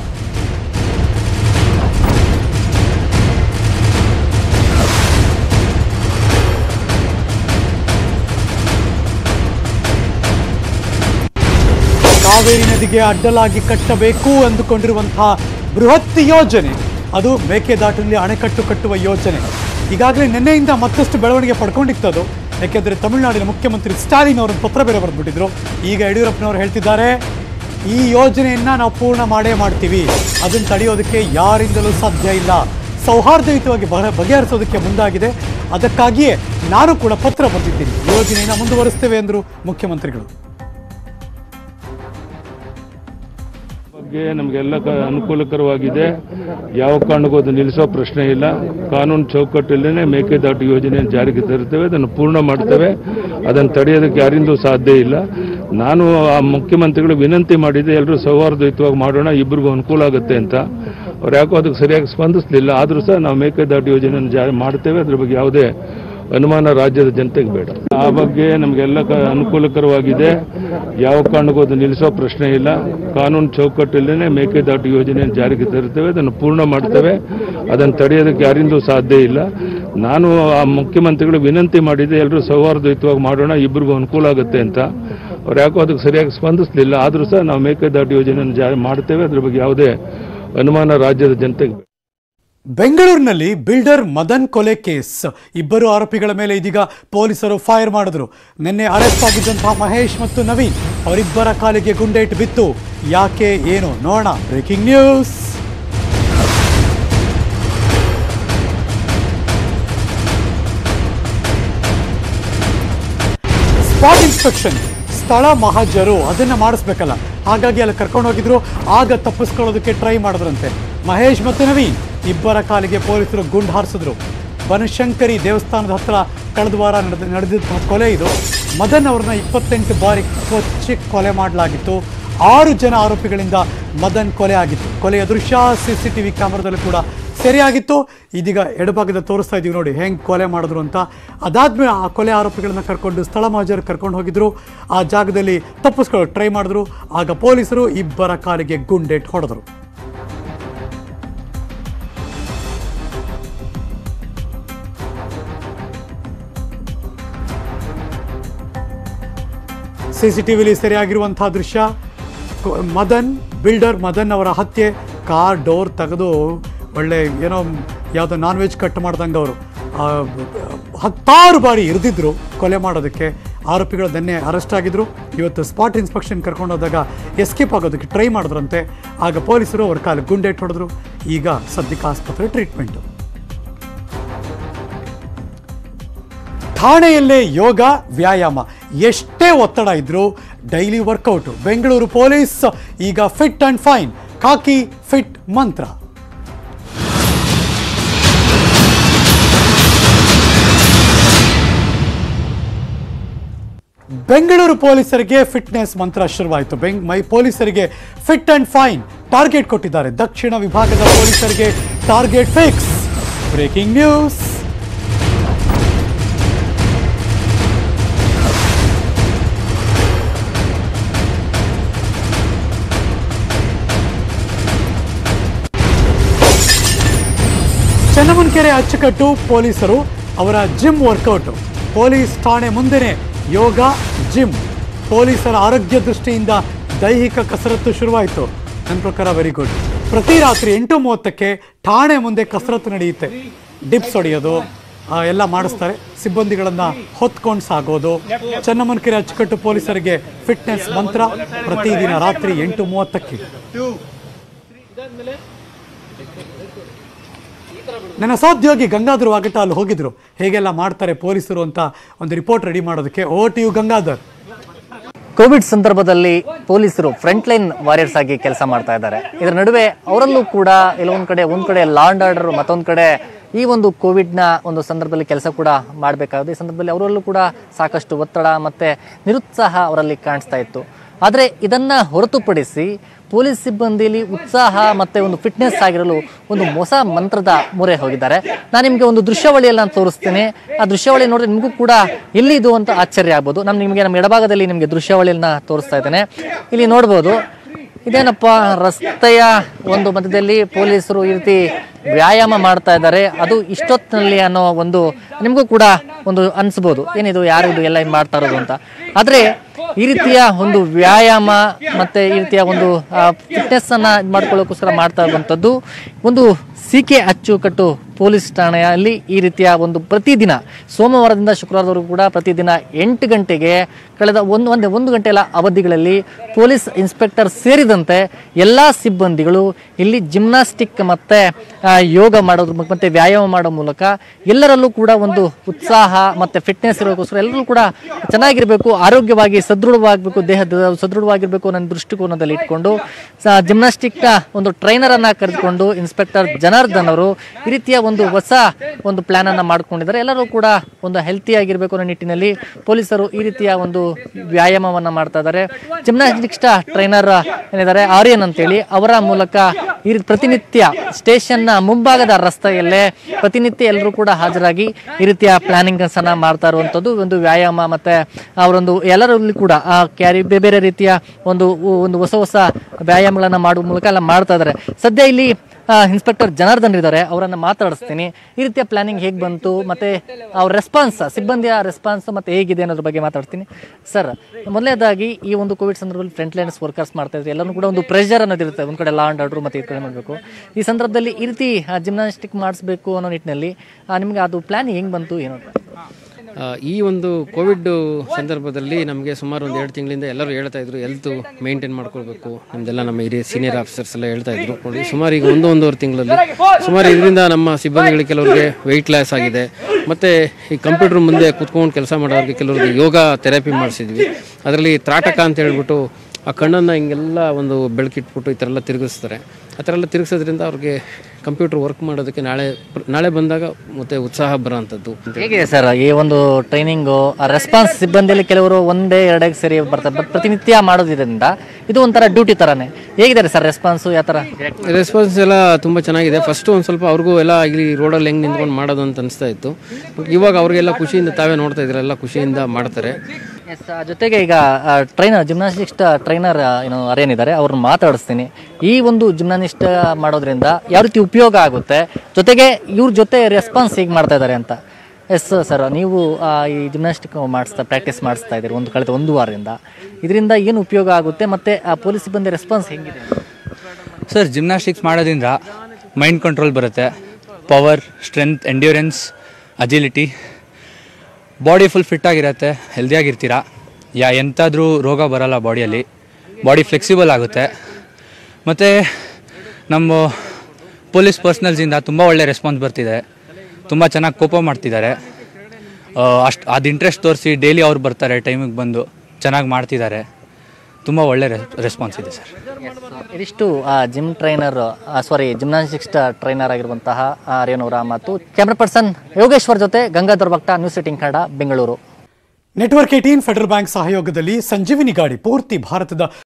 ಕಾವೇರಿ ನದಿಗೆ ಅಡ್ಡಲಾಗಿ ಕಟ್ಟಬೇಕು ಅಂದುಕೊಂಡಿರುವಂತಹ ಬೃಹತ್ ಯೋಜನೆ ಅದು ಮೇಕೆದಾಟಿನಲ್ಲಿ ಅಣೆಕಟ್ಟು ಕಟ್ಟುವ ಯೋಜನೆ ಈಗಾಗಲೇ ನಿನ್ನೆಯಿಂದ ಮತ್ತಷ್ಟು ಬೆಳವಣಿಗೆ ಪಡ್ಕೊಂಡಿತ್ತು ಅದು ಯಾಕೆಂದರೆ ತಮಿಳುನಾಡಿನ ಮುಖ್ಯಮಂತ್ರಿ ಸ್ಟಾಲಿನ್ ಅವರು ಪತ್ರ ಬೇರೆ ಬರೆದ್ಬಿಟ್ಟಿದ್ರು ಈಗ ಯಡಿಯೂರಪ್ಪನವರು ಹೇಳ್ತಿದ್ದಾರೆ ಈ ಯೋಜನೆಯನ್ನ ನಾವು ಪೂರ್ಣ ಮಾಡೇ ಮಾಡ್ತೀವಿ ಅದನ್ನು ತಡೆಯೋದಕ್ಕೆ ಯಾರಿಂದಲೂ ಸಾಧ್ಯ ಇಲ್ಲ ಸೌಹಾರ್ದಯುತವಾಗಿ ಬಗೆ ಬಗೆಹರಿಸೋದಕ್ಕೆ ಮುಂದಾಗಿದೆ ಅದಕ್ಕಾಗಿಯೇ ನಾನು ಕೂಡ ಪತ್ರ ಬರೆದಿದ್ದೀನಿ ಯೋಜನೆಯನ್ನು ಮುಂದುವರಿಸ್ತೇವೆ ಎಂದರು ಮುಖ್ಯಮಂತ್ರಿಗಳು ಬಗ್ಗೆ ನಮಗೆಲ್ಲ ಕ- ಅನುಕೂಲಕರವಾಗಿದೆ ಯಾವ ಕಾರಣಕ್ಕೂ ಅದು ನಿಲ್ಲಿಸೋ ಪ್ರಶ್ನೆ ಇಲ್ಲ ಕಾನೂನು ಚೌಕಟ್ಟಲ್ಲೇ ಮೇಕೆದಾಟು ಯೋಜನೆಯನ್ನು ಜಾರಿಗೆ ತರುತ್ತೇವೆ ಅದನ್ನು ಪೂರ್ಣ ಮಾಡ್ತೇವೆ ಅದನ್ನು ತಡೆಯೋದಕ್ಕೆ ಯಾರಿಂದೂ ಸಾಧ್ಯ ಇಲ್ಲ ನಾನು ಆ ಮುಖ್ಯಮಂತ್ರಿಗಳು ವಿನಂತಿ ಮಾಡಿದ್ದೆ ಎಲ್ಲರೂ ಸೌಹಾರ್ದಯುತವಾಗಿ ಮಾಡೋಣ ಇಬ್ಬರಿಗೂ ಅನುಕೂಲ ಆಗುತ್ತೆ ಅಂತ ಅವ್ರು ಯಾಕೋ ಅದಕ್ಕೆ ಸರಿಯಾಗಿ ಸ್ಪಂದಿಸಲಿಲ್ಲ ಆದರೂ ಸಹ ನಾವು ಮೇಕೆದಾಟು ಯೋಜನೆಯನ್ನು ಜಾರಿ ಮಾಡ್ತೇವೆ ಅದ್ರ ಬಗ್ಗೆ ಯಾವುದೇ ಅನುಮಾನ ರಾಜ್ಯದ ಜನತೆಗೆ ಬೇಡ ಆ ಬಗ್ಗೆ ನಮಗೆಲ್ಲ ಕ- ಅನುಕೂಲಕರವಾಗಿದೆ ಯಾವ ಕಾರಣಕ್ಕೂ ಅದು ನಿಲ್ಲಿಸೋ ಪ್ರಶ್ನೆ ಇಲ್ಲ ಕಾನೂನು ಚೌಕಟ್ಟಲ್ಲೇ ಮೇಕೆದಾಟು ಯೋಜನೆಯನ್ನು ಜಾರಿಗೆ ತರುತ್ತೇವೆ ಅದನ್ನು ಪೂರ್ಣ ಮಾಡ್ತೇವೆ ಅದನ್ನು ತಡೆಯೋದಕ್ಕೆ ಯಾರಿಂದೂ ಸಾಧ್ಯ ಇಲ್ಲ ನಾನು ಆ ಮುಖ್ಯಮಂತ್ರಿಗಳು ವಿನಂತಿ ಮಾಡಿದ್ದೆ ಎಲ್ಲರೂ ಸೌಹಾರ್ದಯುತವಾಗಿ ಮಾಡೋಣ ಇಬ್ಬರಿಗೂ ಅನುಕೂಲ ಆಗುತ್ತೆ ಅಂತ ಅವ್ರು ಯಾಕೋ ಅದಕ್ಕೆ ಸರಿಯಾಗಿ ಸ್ಪಂದಿಸಲಿಲ್ಲ ಆದರೂ ಸಹ ನಾವು ಮೇಕೆದಾಟು ಯೋಜನೆಯನ್ನು ಜಾರಿ ಮಾಡ್ತೇವೆ ಅದ್ರ ಬಗ್ಗೆ ಯಾವುದೇ ಅನುಮಾನ ರಾಜ್ಯದ ಜನತೆಗೆ ಬೇಡ. ಬೆಂಗಳೂರಿನಲ್ಲಿ ಬಿಲ್ಡರ್ ಮದನ್ ಕೊಲೆ ಕೇಸ್ ಇಬ್ಬರು ಆರೋಪಿಗಳ ಮೇಲೆ ಇದೀಗ ಪೊಲೀಸರು ಫೈರ್ ಮಾಡಿದ್ರು ನಿನ್ನೆ ಅರೆಸ್ಟ್ ಆಗಿದ್ದಂತಹ ಮಹೇಶ್ ಮತ್ತು ನವೀನ್ ಅವರಿಬ್ಬರ ಕಾಲಿಗೆ ಗುಂಡೇಟು ಬಿತ್ತು ಯಾಕೆ ಏನು ನೋಡೋಣ ಬ್ರೇಕಿಂಗ್ ನ್ಯೂಸ್ ಸ್ಪಾಟ್ ಇನ್ಸ್ಪೆಕ್ಷನ್ ಸ್ಥಳ ಮಹಾಜರು ಅದನ್ನ ಮಾಡಿಸ್ಬೇಕಲ್ಲ ಹಾಗಾಗಿ ಅಲ್ಲಿ ಕರ್ಕೊಂಡು ಹೋಗಿದ್ರು ಆಗ ತಪ್ಪಿಸ್ಕೊಳ್ಳೋದಕ್ಕೆ ಟ್ರೈ ಮಾಡಿದ್ರಂತೆ ಮಹೇಶ್ ಮತ್ತು ನವೀನ್ ಇಬ್ಬರ ಕಾಲಿಗೆ ಪೊಲೀಸರು ಗುಂಡು ಹಾರಿಸಿದ್ರು ಬನಶಂಕರಿ ದೇವಸ್ಥಾನದ ಹತ್ರ ಕಳೆದ ವಾರ ನಡೆದ ನಡೆದಿದ್ದ ಕೊಲೆ ಇದು ಮದನ್ ಅವ್ರನ್ನ ಇಪ್ಪತ್ತೆಂಟು ಬಾರಿ ಕೊಚ್ಚಿ ಕೊಲೆ ಮಾಡಲಾಗಿತ್ತು ಆರು ಜನ ಆರೋಪಿಗಳಿಂದ ಮದನ್ ಕೊಲೆ ಆಗಿತ್ತು ಕೊಲೆಯ ದೃಶ್ಯ ಸಿ ಸಿ ಟಿ ವಿ ಕ್ಯಾಮ್ರಾದಲ್ಲಿ ಕೂಡ ಸರಿಯಾಗಿತ್ತು ಇದೀಗ ಎಡಭಾಗದ ತೋರಿಸ್ತಾ ಇದೀವಿ ನೋಡಿ ಹೆಂಗೆ ಕೊಲೆ ಮಾಡಿದ್ರು ಅಂತ ಅದಾದ್ಮೇಲೆ ಆ ಕೊಲೆ ಆರೋಪಿಗಳನ್ನ ಕರ್ಕೊಂಡು ಸ್ಥಳ ಮಹಾಜರು ಕರ್ಕೊಂಡು ಹೋಗಿದ್ರು ಆ ಜಾಗದಲ್ಲಿ ತಪ್ಪಿಸ್ಕೊಳ್ಳೋ ಟ್ರೈ ಮಾಡಿದ್ರು ಆಗ ಪೊಲೀಸರು ಇಬ್ಬರ ಕಾಲಿಗೆ ಗುಂಡೇಟ್ ಹೊಡೆದ್ರು ಸಿ ಸಿ ಟಿ ವಿಲಿ ಸೆರೆಯಾಗಿರುವಂತಹ ದೃಶ್ಯ ಕು- ಮದನ್ ಬಿಲ್ಡರ್ ಮದನ್ ಅವರ ಹತ್ಯೆ ಕಾರ್ ಡೋರ್ ತೆಗೆದು ಒಳ್ಳೆ ಏನೋ ಯಾವುದೋ ನಾನ್ ವೆಜ್ ಕಟ್ ಮಾಡ್ದಂಗೆ ಅವರು ಹತ್ತಾರು ಬಾರಿ ಇರಿದಿದ್ರು ಕೊಲೆ ಮಾಡೋದಕ್ಕೆ ಆರೋಪಿಗಳು ನಿನ್ನೆ ಅರೆಸ್ಟ್ ಆಗಿದ್ರು ಇವತ್ತು ಸ್ಪಾಟ್ ಇನ್ಸ್ಪೆಕ್ಷನ್ ಕರ್ಕೊಂಡು ಹೋದಾಗ ಎಸ್ಕೇಪ್ ಆಗೋದಕ್ಕೆ ಟ್ರೈ ಮಾಡಿದ್ರಂತೆ ಆಗ ಪೊಲೀಸರು ಅವ್ರ ಕಾಲಿಗೆ ಗುಂಡೇಟ್ ಹೊಡೆದ್ರು ಈಗ ಸದ್ಯಕ್ಕೆ ಆಸ್ಪತ್ರೆ ಟ್ರೀಟ್ಮೆಂಟು ಠಾಣೆಯಲ್ಲೇ ಯೋಗ ವ್ಯಾಯಾಮ ಎಷ್ಟೇ ಒತ್ತಡ ಇದ್ರೂ ಡೈಲಿ ವರ್ಕೌಟು ಬೆಂಗಳೂರು ಪೊಲೀಸ್ ಈಗ fit and fine khaki fit ಮಂತ್ರ ಬೆಂಗಳೂರು ಪೊಲೀಸರಿಗೆ ಫಿಟ್ನೆಸ್ ಮಂತ್ರ ಶುರುವಾಯಿತು ಬೆಂಗ್ ಮೈ ಪೊಲೀಸರಿಗೆ ಫಿಟ್ ಅಂಡ್ ಫೈನ್ ಟಾರ್ಗೆಟ್ ಕೊಟ್ಟಿದ್ದಾರೆ ದಕ್ಷಿಣ ವಿಭಾಗದ ಪೊಲೀಸರಿಗೆ target fix breaking news Channammanakere Achukattu ಪೊಲೀಸರು ಅವರ ಜಿಮ್ ವರ್ಕೌಟ್ ಪೊಲೀಸ್ ಠಾಣೆ ಮುಂದೆನೆ ಯೋಗ ಜಿಮ್ ಪೊಲೀಸರ ಆರೋಗ್ಯ ದೃಷ್ಟಿಯಿಂದ ದೈಹಿಕ ಕಸರತ್ತು ಶುರುವಾಯಿತು ನನ್ನ ಪ್ರಕಾರ ವೆರಿ ಗುಡ್ ಪ್ರತಿ ರಾತ್ರಿ ಎಂಟು ಮೂವತ್ತಕ್ಕೆ ಠಾಣೆ ಮುಂದೆ ಕಸರತ್ತು ನಡೆಯುತ್ತೆ ಡಿಪ್ಸ್ ಹೊಡೆಯೋದು ಆ, ಎಲ್ಲ ಮಾಡಿಸ್ತಾರೆ ಸಿಬ್ಬಂದಿಗಳನ್ನ ಹೊತ್ಕೊಂಡು ಸಾಗೋದು ಚನ್ನಮನ್ಕೆರೆ ಅಚ್ಚುಕಟ್ಟು ಪೊಲೀಸರಿಗೆ ಫಿಟ್ನೆಸ್ ಮಂತ್ರ ಪ್ರತಿದಿನ ರಾತ್ರಿ ಎಂಟು ಮೂವತ್ತಕ್ಕೆ ನನ್ನ ಸಹೋದ್ಯೋಗಿ ಗಂಗಾಧರ್ ವಾಗಟ ಅಲ್ಲಿ ಹೋಗಿದ್ರು ಹೇಗೆಲ್ಲ ಮಾಡ್ತಾರೆ ಪೊಲೀಸರು ಅಂತ ಒಂದು ರಿಪೋರ್ಟ್ ರೆಡಿ ಮಾಡೋದಕ್ಕೆ O T U Gangadhar Covid ಸಂದರ್ಭದಲ್ಲಿ ಪೊಲೀಸರು ಫ್ರಂಟ್ ಲೈನ್ ವಾರಿಯರ್ಸ್ ಆಗಿ ಕೆಲಸ ಮಾಡ್ತಾ ಇದ್ದಾರೆ ಇದರ ನಡುವೆ ಅವರಲ್ಲೂ ಕೂಡ ಕೆಲವೊಂದು ಕಡೆ ಒಂದು ಕಡೆ ಲಾಂಡ್ ಆರ್ಡರ್ ಮತ್ತೊಂದು ಕಡೆ ಈ ಒಂದು ಕೋವಿಡ್ನ ಒಂದು ಸಂದರ್ಭದಲ್ಲಿ ಕೆಲಸ ಕೂಡ ಮಾಡಬೇಕಾಗುತ್ತೆ ಈ ಸಂದರ್ಭದಲ್ಲಿ ಅವರಲ್ಲೂ ಕೂಡ ಸಾಕಷ್ಟು ಒತ್ತಡ ಮತ್ತು ನಿರುತ್ಸಾಹ ಅವರಲ್ಲಿ ಕಾಣಿಸ್ತಾ ಇತ್ತು ಆದರೆ ಇದನ್ನು ಹೊರತುಪಡಿಸಿ ಪೊಲೀಸ್ ಸಿಬ್ಬಂದಿಯಲ್ಲಿ ಉತ್ಸಾಹ ಮತ್ತು ಒಂದು ಫಿಟ್ನೆಸ್ ಆಗಿರಲು ಒಂದು ಹೊಸ ಮಂತ್ರದ ಮೊರೆ ಹೋಗಿದ್ದಾರೆ ನಾನು ನಿಮಗೆ ಒಂದು ದೃಶ್ಯಾವಳಿಯಲ್ಲಿ ನಾನು ತೋರಿಸ್ತೀನಿ ಆ ದೃಶ್ಯಾವಳಿ ನೋಡಿದ್ರೆ ನಿಮಗೂ ಕೂಡ ಎಲ್ಲಿದು ಅಂತ ಆಶ್ಚರ್ಯ ಆಗ್ಬೋದು ನಾನು ನಿಮಗೆ ನಮ್ಮ ಎಡಭಾಗದಲ್ಲಿ ನಿಮಗೆ ದೃಶ್ಯಾವಳಿಯನ್ನ ತೋರಿಸ್ತಾ ಇದ್ದೇನೆ ಇಲ್ಲಿ ನೋಡ್ಬೋದು ಇದೇನಪ್ಪ ರಸ್ತೆಯ ಒಂದು ಮಧ್ಯದಲ್ಲಿ ಪೊಲೀಸರು ಈ ರೀತಿ ವ್ಯಾಯಾಮ ಮಾಡ್ತಾ ಇದ್ದಾರೆ ಅದು ಇಷ್ಟೊತ್ತಿನಲ್ಲಿ ಅನ್ನೋ ಒಂದು ನಿಮಗೂ ಕೂಡ ಒಂದು ಅನಿಸ್ಬೋದು ಏನಿದು ಯಾರು ಇದು ಎಲ್ಲ ಹಿಂಗ್ ಮಾಡ್ತಾ ಇರೋದು ಅಂತ ಆದರೆ ಈ ರೀತಿಯ ಒಂದು ವ್ಯಾಯಾಮ ಮತ್ತೆ ಈ ರೀತಿಯ ಒಂದು ಫಿಟ್ನೆಸ್ ಅನ್ನ ಇದ್ ಮಾಡ್ಕೊಳ್ಳೋಕ್ಕೋಸ್ಕರ ಮಾಡ್ತಾ ಇರುವಂಥದ್ದು ಒಂದು ಸಿ ಕೆ ಅಚ್ಚುಕಟ್ಟು ಪೊಲೀಸ್ ಠಾಣೆಯಲ್ಲಿ ಈ ರೀತಿಯ ಒಂದು ಪ್ರತಿದಿನ ಸೋಮವಾರದಿಂದ ಶುಕ್ರವಾರದವರೆಗೂ ಕೂಡ ಪ್ರತಿದಿನ ಎಂಟು ಗಂಟೆಗೆ ಕಳೆದ ಒಂದು ಒಂದೇ ಒಂದು ಗಂಟೆಯ ಅವಧಿಗಳಲ್ಲಿ ಪೊಲೀಸ್ ಇನ್ಸ್ಪೆಕ್ಟರ್ ಸೇರಿದಂತೆ ಎಲ್ಲ ಸಿಬ್ಬಂದಿಗಳು ಇಲ್ಲಿ ಜಿಮ್ನಾಸ್ಟಿಕ್ ಮತ್ತೆ ಆ, ಯೋಗ ಮಾಡೋದ್ರ ಮು- ಮತ್ತೆ ವ್ಯಾಯಾಮ ಮಾಡೋ ಮೂಲಕ ಎಲ್ಲರಲ್ಲೂ ಕೂಡ ಒಂದು ಉತ್ಸಾಹ ಮತ್ತೆ ಫಿಟ್ನೆಸ್ ಇರೋಕ್ಕೋಸ್ಕರ ಎಲ್ಲರೂ ಕೂಡ ಚೆನ್ನಾಗಿರಬೇಕು ಆರೋಗ್ಯವಾಗಿ ಸದೃಢವಾಗಬೇಕು ದೇಹದ ಸದೃಢವಾಗಿರಬೇಕು ನನ್ನ ದೃಷ್ಟಿಕೋನದಲ್ಲಿ ಇಟ್ಕೊಂಡು ಜಿಮ್ನಾಸ್ಟಿಕ್ನ ಒಂದು ಟ್ರೈನರ್ ಅನ್ನ ಕರೆದುಕೊಂಡು ಇನ್ಸ್ಪೆಕ್ಟರ್ ಜನಾರ್ದನ್ ಅವರು ಈ ರೀತಿಯ ಒಂದು ಹೊಸ ಒಂದು ಪ್ಲಾನ್ ಅನ್ನ ಮಾಡ್ಕೊಂಡಿದ್ದಾರೆ ಎಲ್ಲರೂ ಕೂಡ ಒಂದು ಹೆಲ್ತಿ ಆಗಿರಬೇಕು ಅನ್ನೋ ನಿಟ್ಟಿನಲ್ಲಿ ಪೊಲೀಸರು ಈ ರೀತಿಯ ಒಂದು ವ್ಯಾಯಾಮವನ್ನ ಮಾಡ್ತಾ ಇದ್ದಾರೆ ಜಿಮ್ನಾಸ್ಟಿಕ್ಸ್ ಟ್ರೈನರ್ ಏನಿದ್ದಾರೆ ಆರ್ಯನ್ ಅಂತೇಳಿ ಅವರ ಮೂಲಕ ಈ ರೀತಿ ಪ್ರತಿನಿತ್ಯ ಸ್ಟೇಷನ್ನ ಮುಂಭಾಗದ ರಸ್ತೆಯಲ್ಲೇ ಪ್ರತಿನಿತ್ಯ ಎಲ್ಲರೂ ಕೂಡ ಹಾಜರಾಗಿ ಈ ರೀತಿಯ ಪ್ಲಾನಿಂಗ್ ಅನ್ನ ಮಾಡ್ತಾ ಇರುವಂಥದ್ದು ಒಂದು ವ್ಯಾಯಾಮ ಮತ್ತೆ ಅವರೊಂದು ಎಲ್ಲರಲ್ಲಿ ಕೂಡ ಆ ಕ್ಯಾರಿ ಬೇರೆ ಬೇರೆ ರೀತಿಯ ಒಂದು ಒಂದು ಹೊಸ ಹೊಸ ವ್ಯಾಯಾಮಗಳನ್ನ ಮಾಡುವ ಮೂಲಕ ಎಲ್ಲ ಮಾಡ್ತಾ ಇದ್ದಾರೆ ಸದ್ಯ ಇಲ್ಲಿ ಆ, ಇನ್ಸ್ಪೆಕ್ಟರ್ ಜನಾರ್ದನ್ ಇದ್ದಾರೆ ಅವರನ್ನ ಮಾತಾಡಿಸ್ತೀನಿ ಈ ರೀತಿಯ ಪ್ಲಾನಿಂಗ್ ಹೇಗೆ ಬಂತು ಮತ್ತೆ ಅವ್ರ ರೆಸ್ಪಾನ್ಸ್ ಸಿಬ್ಬಂದಿಯ ರೆಸ್ಪಾನ್ಸ್ ಮತ್ತೆ ಹೇಗಿದೆ ಅನ್ನೋದ್ರ ಬಗ್ಗೆ ಮಾತಾಡ್ತೀನಿ ಸರ್ ಮೊದಲನೇದಾಗಿ ಈ ಒಂದು ಕೋವಿಡ್ ಸಂದರ್ಭದಲ್ಲಿ ಫ್ರಂಟ್ ಲೈನ್ಸ್ ವರ್ಕರ್ಸ್ ಮಾಡ್ತಾ ಇದ್ರೆ ಎಲ್ಲರೂ ಕೂಡ ಒಂದು ಪ್ರೆಷರ್ ಅನ್ನೋದಿರುತ್ತೆ ಒಂದು ಕಡೆ ಲಾಂಡ್ ಆರ್ಡರ್ ಮತ್ತೆ ಈ ಕಡೆ ಮಾಡಬೇಕು ಈ ಸಂದರ್ಭದಲ್ಲಿ ಈ ರೀತಿ ಜಿಮ್ನಾಸ್ಟಿಕ್ ಮಾಡಿಸ್ಬೇಕು ಅನ್ನೋ ನಿಟ್ಟಿನಲ್ಲಿ ಆ, ನಿಮ್ಗೆ ಅದು ಪ್ಲಾನ್ ಹೆಂಗ್ ಬಂತು ಏನು ಅಂತ ಆ, ಈ ಒಂದು ಕೋವಿಡ್ ಸಂದರ್ಭದಲ್ಲಿ ನಮಗೆ ಸುಮಾರು ಒಂದು ಎರಡು ತಿಂಗಳಿಂದ ಎಲ್ಲರೂ ಹೇಳ್ತಾ ಇದ್ರು ಹೆಲ್ತ್ ಮೇಂಟೈನ್ ಮಾಡ್ಕೊಳ್ಬೇಕು ನಮ್ದೆಲ್ಲ ನಮ್ಮ ಹಿರಿಯ ಸೀನಿಯರ್ ಆಫೀಸರ್ಸ್ ಎಲ್ಲ ಹೇಳ್ತಾ ಇದ್ರು ನೋಡಿ ಸುಮಾರು ಈಗ ಒಂದು ಒಂದೂವರೆ ತಿಂಗಳಲ್ಲಿ ಸುಮಾರು ಇದರಿಂದ ನಮ್ಮ ಸಿಬ್ಬಂದಿಗಳಿಗೆ ಕೆಲವರಿಗೆ ವೆಯ್ಟ್ ಲಾಸ್ ಆಗಿದೆ ಮತ್ತೆ ಈ ಕಂಪ್ಯೂಟರ್ ಮುಂದೆ ಕುತ್ಕೊಂಡು ಕೆಲಸ ಮಾಡೋರಿಗೆ ಕೆಲವರಿಗೆ ಯೋಗ ಥೆರಪಿ ಮಾಡಿಸಿದ್ವಿ ಅದರಲ್ಲಿ ತ್ರಾಟಕ ಅಂತ ಹೇಳ್ಬಿಟ್ಟು ಆ ಕಣ್ಣನ್ನು ಹಿಂಗೆಲ್ಲ ಒಂದು ಬೆಳಕಿಟ್ಬಿಟ್ಟು ಈ ಥರ ಎಲ್ಲ ತಿರುಗಿಸ್ತಾರೆ ಆ ಥರ ಎಲ್ಲ ತಿರುಗಿಸೋದ್ರಿಂದ ಅವ್ರಿಗೆ ಕಂಪ್ಯೂಟರ್ ವರ್ಕ್ ಮಾಡೋದಕ್ಕೆ ನಾಳೆ ನಾಳೆ ಬಂದಾಗ ಮತ್ತೆ ಉತ್ಸಾಹ ಬರೋಂಥದ್ದು ಹೇಗಿದೆ ಸರ್ ಈ ಒಂದು ಟ್ರೈನಿಂಗು ರೆಸ್ಪಾನ್ಸ್ ಸಿಬ್ಬಂದಿಯಲ್ಲಿ ಕೆಲವರು ಒಂದೇ ಎರಡೇ ಸರಿ ಬರ್ತಾರೆ ಬಟ್ ಪ್ರತಿನಿತ್ಯ ಮಾಡೋದ್ರಿಂದ ಇದು ಒಂಥರ ಡ್ಯೂಟಿ ತರಾನೇ ಹೇಗಿದೆ ಸರ್ ರೆಸ್ಪಾನ್ಸು ಯಾವ ಥರ ರೆಸ್ಪಾನ್ಸ್ ಎಲ್ಲ ತುಂಬ ಚೆನ್ನಾಗಿದೆ ಫಸ್ಟು ಒಂದು ಸ್ವಲ್ಪ ಅವ್ರಿಗೂ ಎಲ್ಲ ಇಲ್ಲಿ ರೋಡಲ್ಲಿ ಹೆಂಗೆ ನಿಂತ್ಕೊಂಡು ಮಾಡೋದು ಅಂತ ಅನಿಸ್ತಾ ಇತ್ತು ಇವಾಗ ಅವ್ರಿಗೆಲ್ಲ ಖುಷಿಯಿಂದ ತಾವೇ ನೋಡ್ತಾ ಇದ್ರೆ ಎಲ್ಲ ಖುಷಿಯಿಂದ ಮಾಡ್ತಾರೆ ಎಸ್ ಜೊತೆಗೆ ಈಗ ಟ್ರೈನರ್ ಜಿಮ್ನಾಸ್ಟಿಕ್ಸ್ ಟ್ರೈನರ್ ಏನು ಅರೇನಿದ್ದಾರೆ ಅವ್ರನ್ನ ಮಾತಾಡಿಸ್ತೀನಿ ಈ ಒಂದು ಜಿಮ್ನಾನಿಸ್ಟ್ ಮಾಡೋದ್ರಿಂದ ಯಾವ ರೀತಿ ಉಪಯೋಗ ಆಗುತ್ತೆ ಜೊತೆಗೆ ಇವ್ರ ಜೊತೆ ರೆಸ್ಪಾನ್ಸ್ ಹೇಗೆ ಮಾಡ್ತಾ ಇದ್ದಾರೆ ಅಂತ ಎಸ್ ಸರ್ ನೀವು ಆ, ಈ ಜಿಮ್ನಾಸ್ಟಿಕ್ ಮಾಡಿಸ್ತಾ ಪ್ರಾಕ್ಟೀಸ್ ಮಾಡಿಸ್ತಾ ಇದ್ದೀರಿ ಒಂದು ಕಳೆದ ಒಂದು ವಾರದಿಂದ ಇದರಿಂದ ಏನು ಉಪಯೋಗ ಆಗುತ್ತೆ ಮತ್ತು ಆ ಪೊಲೀಸ್ ಸಿಬ್ಬಂದಿ ರೆಸ್ಪಾನ್ಸ್ ಹೆಂಗಿದೆ ಸರ್ ಜಿಮ್ನಾಸ್ಟಿಕ್ಸ್ ಮಾಡೋದ್ರಿಂದ ಮೈಂಡ್ ಕಂಟ್ರೋಲ್ ಬರುತ್ತೆ power strength endurance agility body full fit ಆಗಿರುತ್ತೆ ಹೆಲ್ದಿಯಾಗಿರ್ತೀರ ಯಾ ಎಂಥಾದ್ರೂ ರೋಗ ಬರಲ್ಲ ಬಾಡಿಯಲ್ಲಿ ಬಾಡಿ ಫ್ಲೆಕ್ಸಿಬಲ್ ಆಗುತ್ತೆ ಮತ್ತು ನಮ್ಮ ಪೊಲೀಸ್ ಪರ್ಸ್ನಲ್ಸಿಂದ ತುಂಬ ಒಳ್ಳೆ ರೆಸ್ಪಾನ್ಸ್ ಬರ್ತಿದೆ ತುಂಬ ಚೆನ್ನಾಗಿ ಕೋಪ ಮಾಡ್ತಿದ್ದಾರೆ ಅಷ್ಟು ಅದು ಇಂಟ್ರೆಸ್ಟ್ ತೋರಿಸಿ ಡೈಲಿ ಅವ್ರು ಬರ್ತಾರೆ ಟೈಮಿಗೆ ಬಂದು ಚೆನ್ನಾಗಿ ಮಾಡ್ತಿದ್ದಾರೆ ತುಂಬ ಒಳ್ಳೆ ರೆಸ್ಪಾನ್ಸ್ ಇದೆ ಸರ್ ಇದಿಷ್ಟು ಆ gym trainer sorry gymnastics trainer ಆಗಿರುವಂತಹ ಆ, ರೇಣುವರ ಮತ್ತು ಕ್ಯಾಮ್ರಾ ಪರ್ಸನ್ ಯೋಗೇಶ್ವರ್ ಜೊತೆ Gangadhar Bhakta news eighteen Kannada Bengaluru network eighteen federal bank ಸಹಯೋಗದಲ್ಲಿ ಸಂಜೀವಿನಿ ಗಾಡಿ ಪೂರ್ತಿ ಭಾರತದ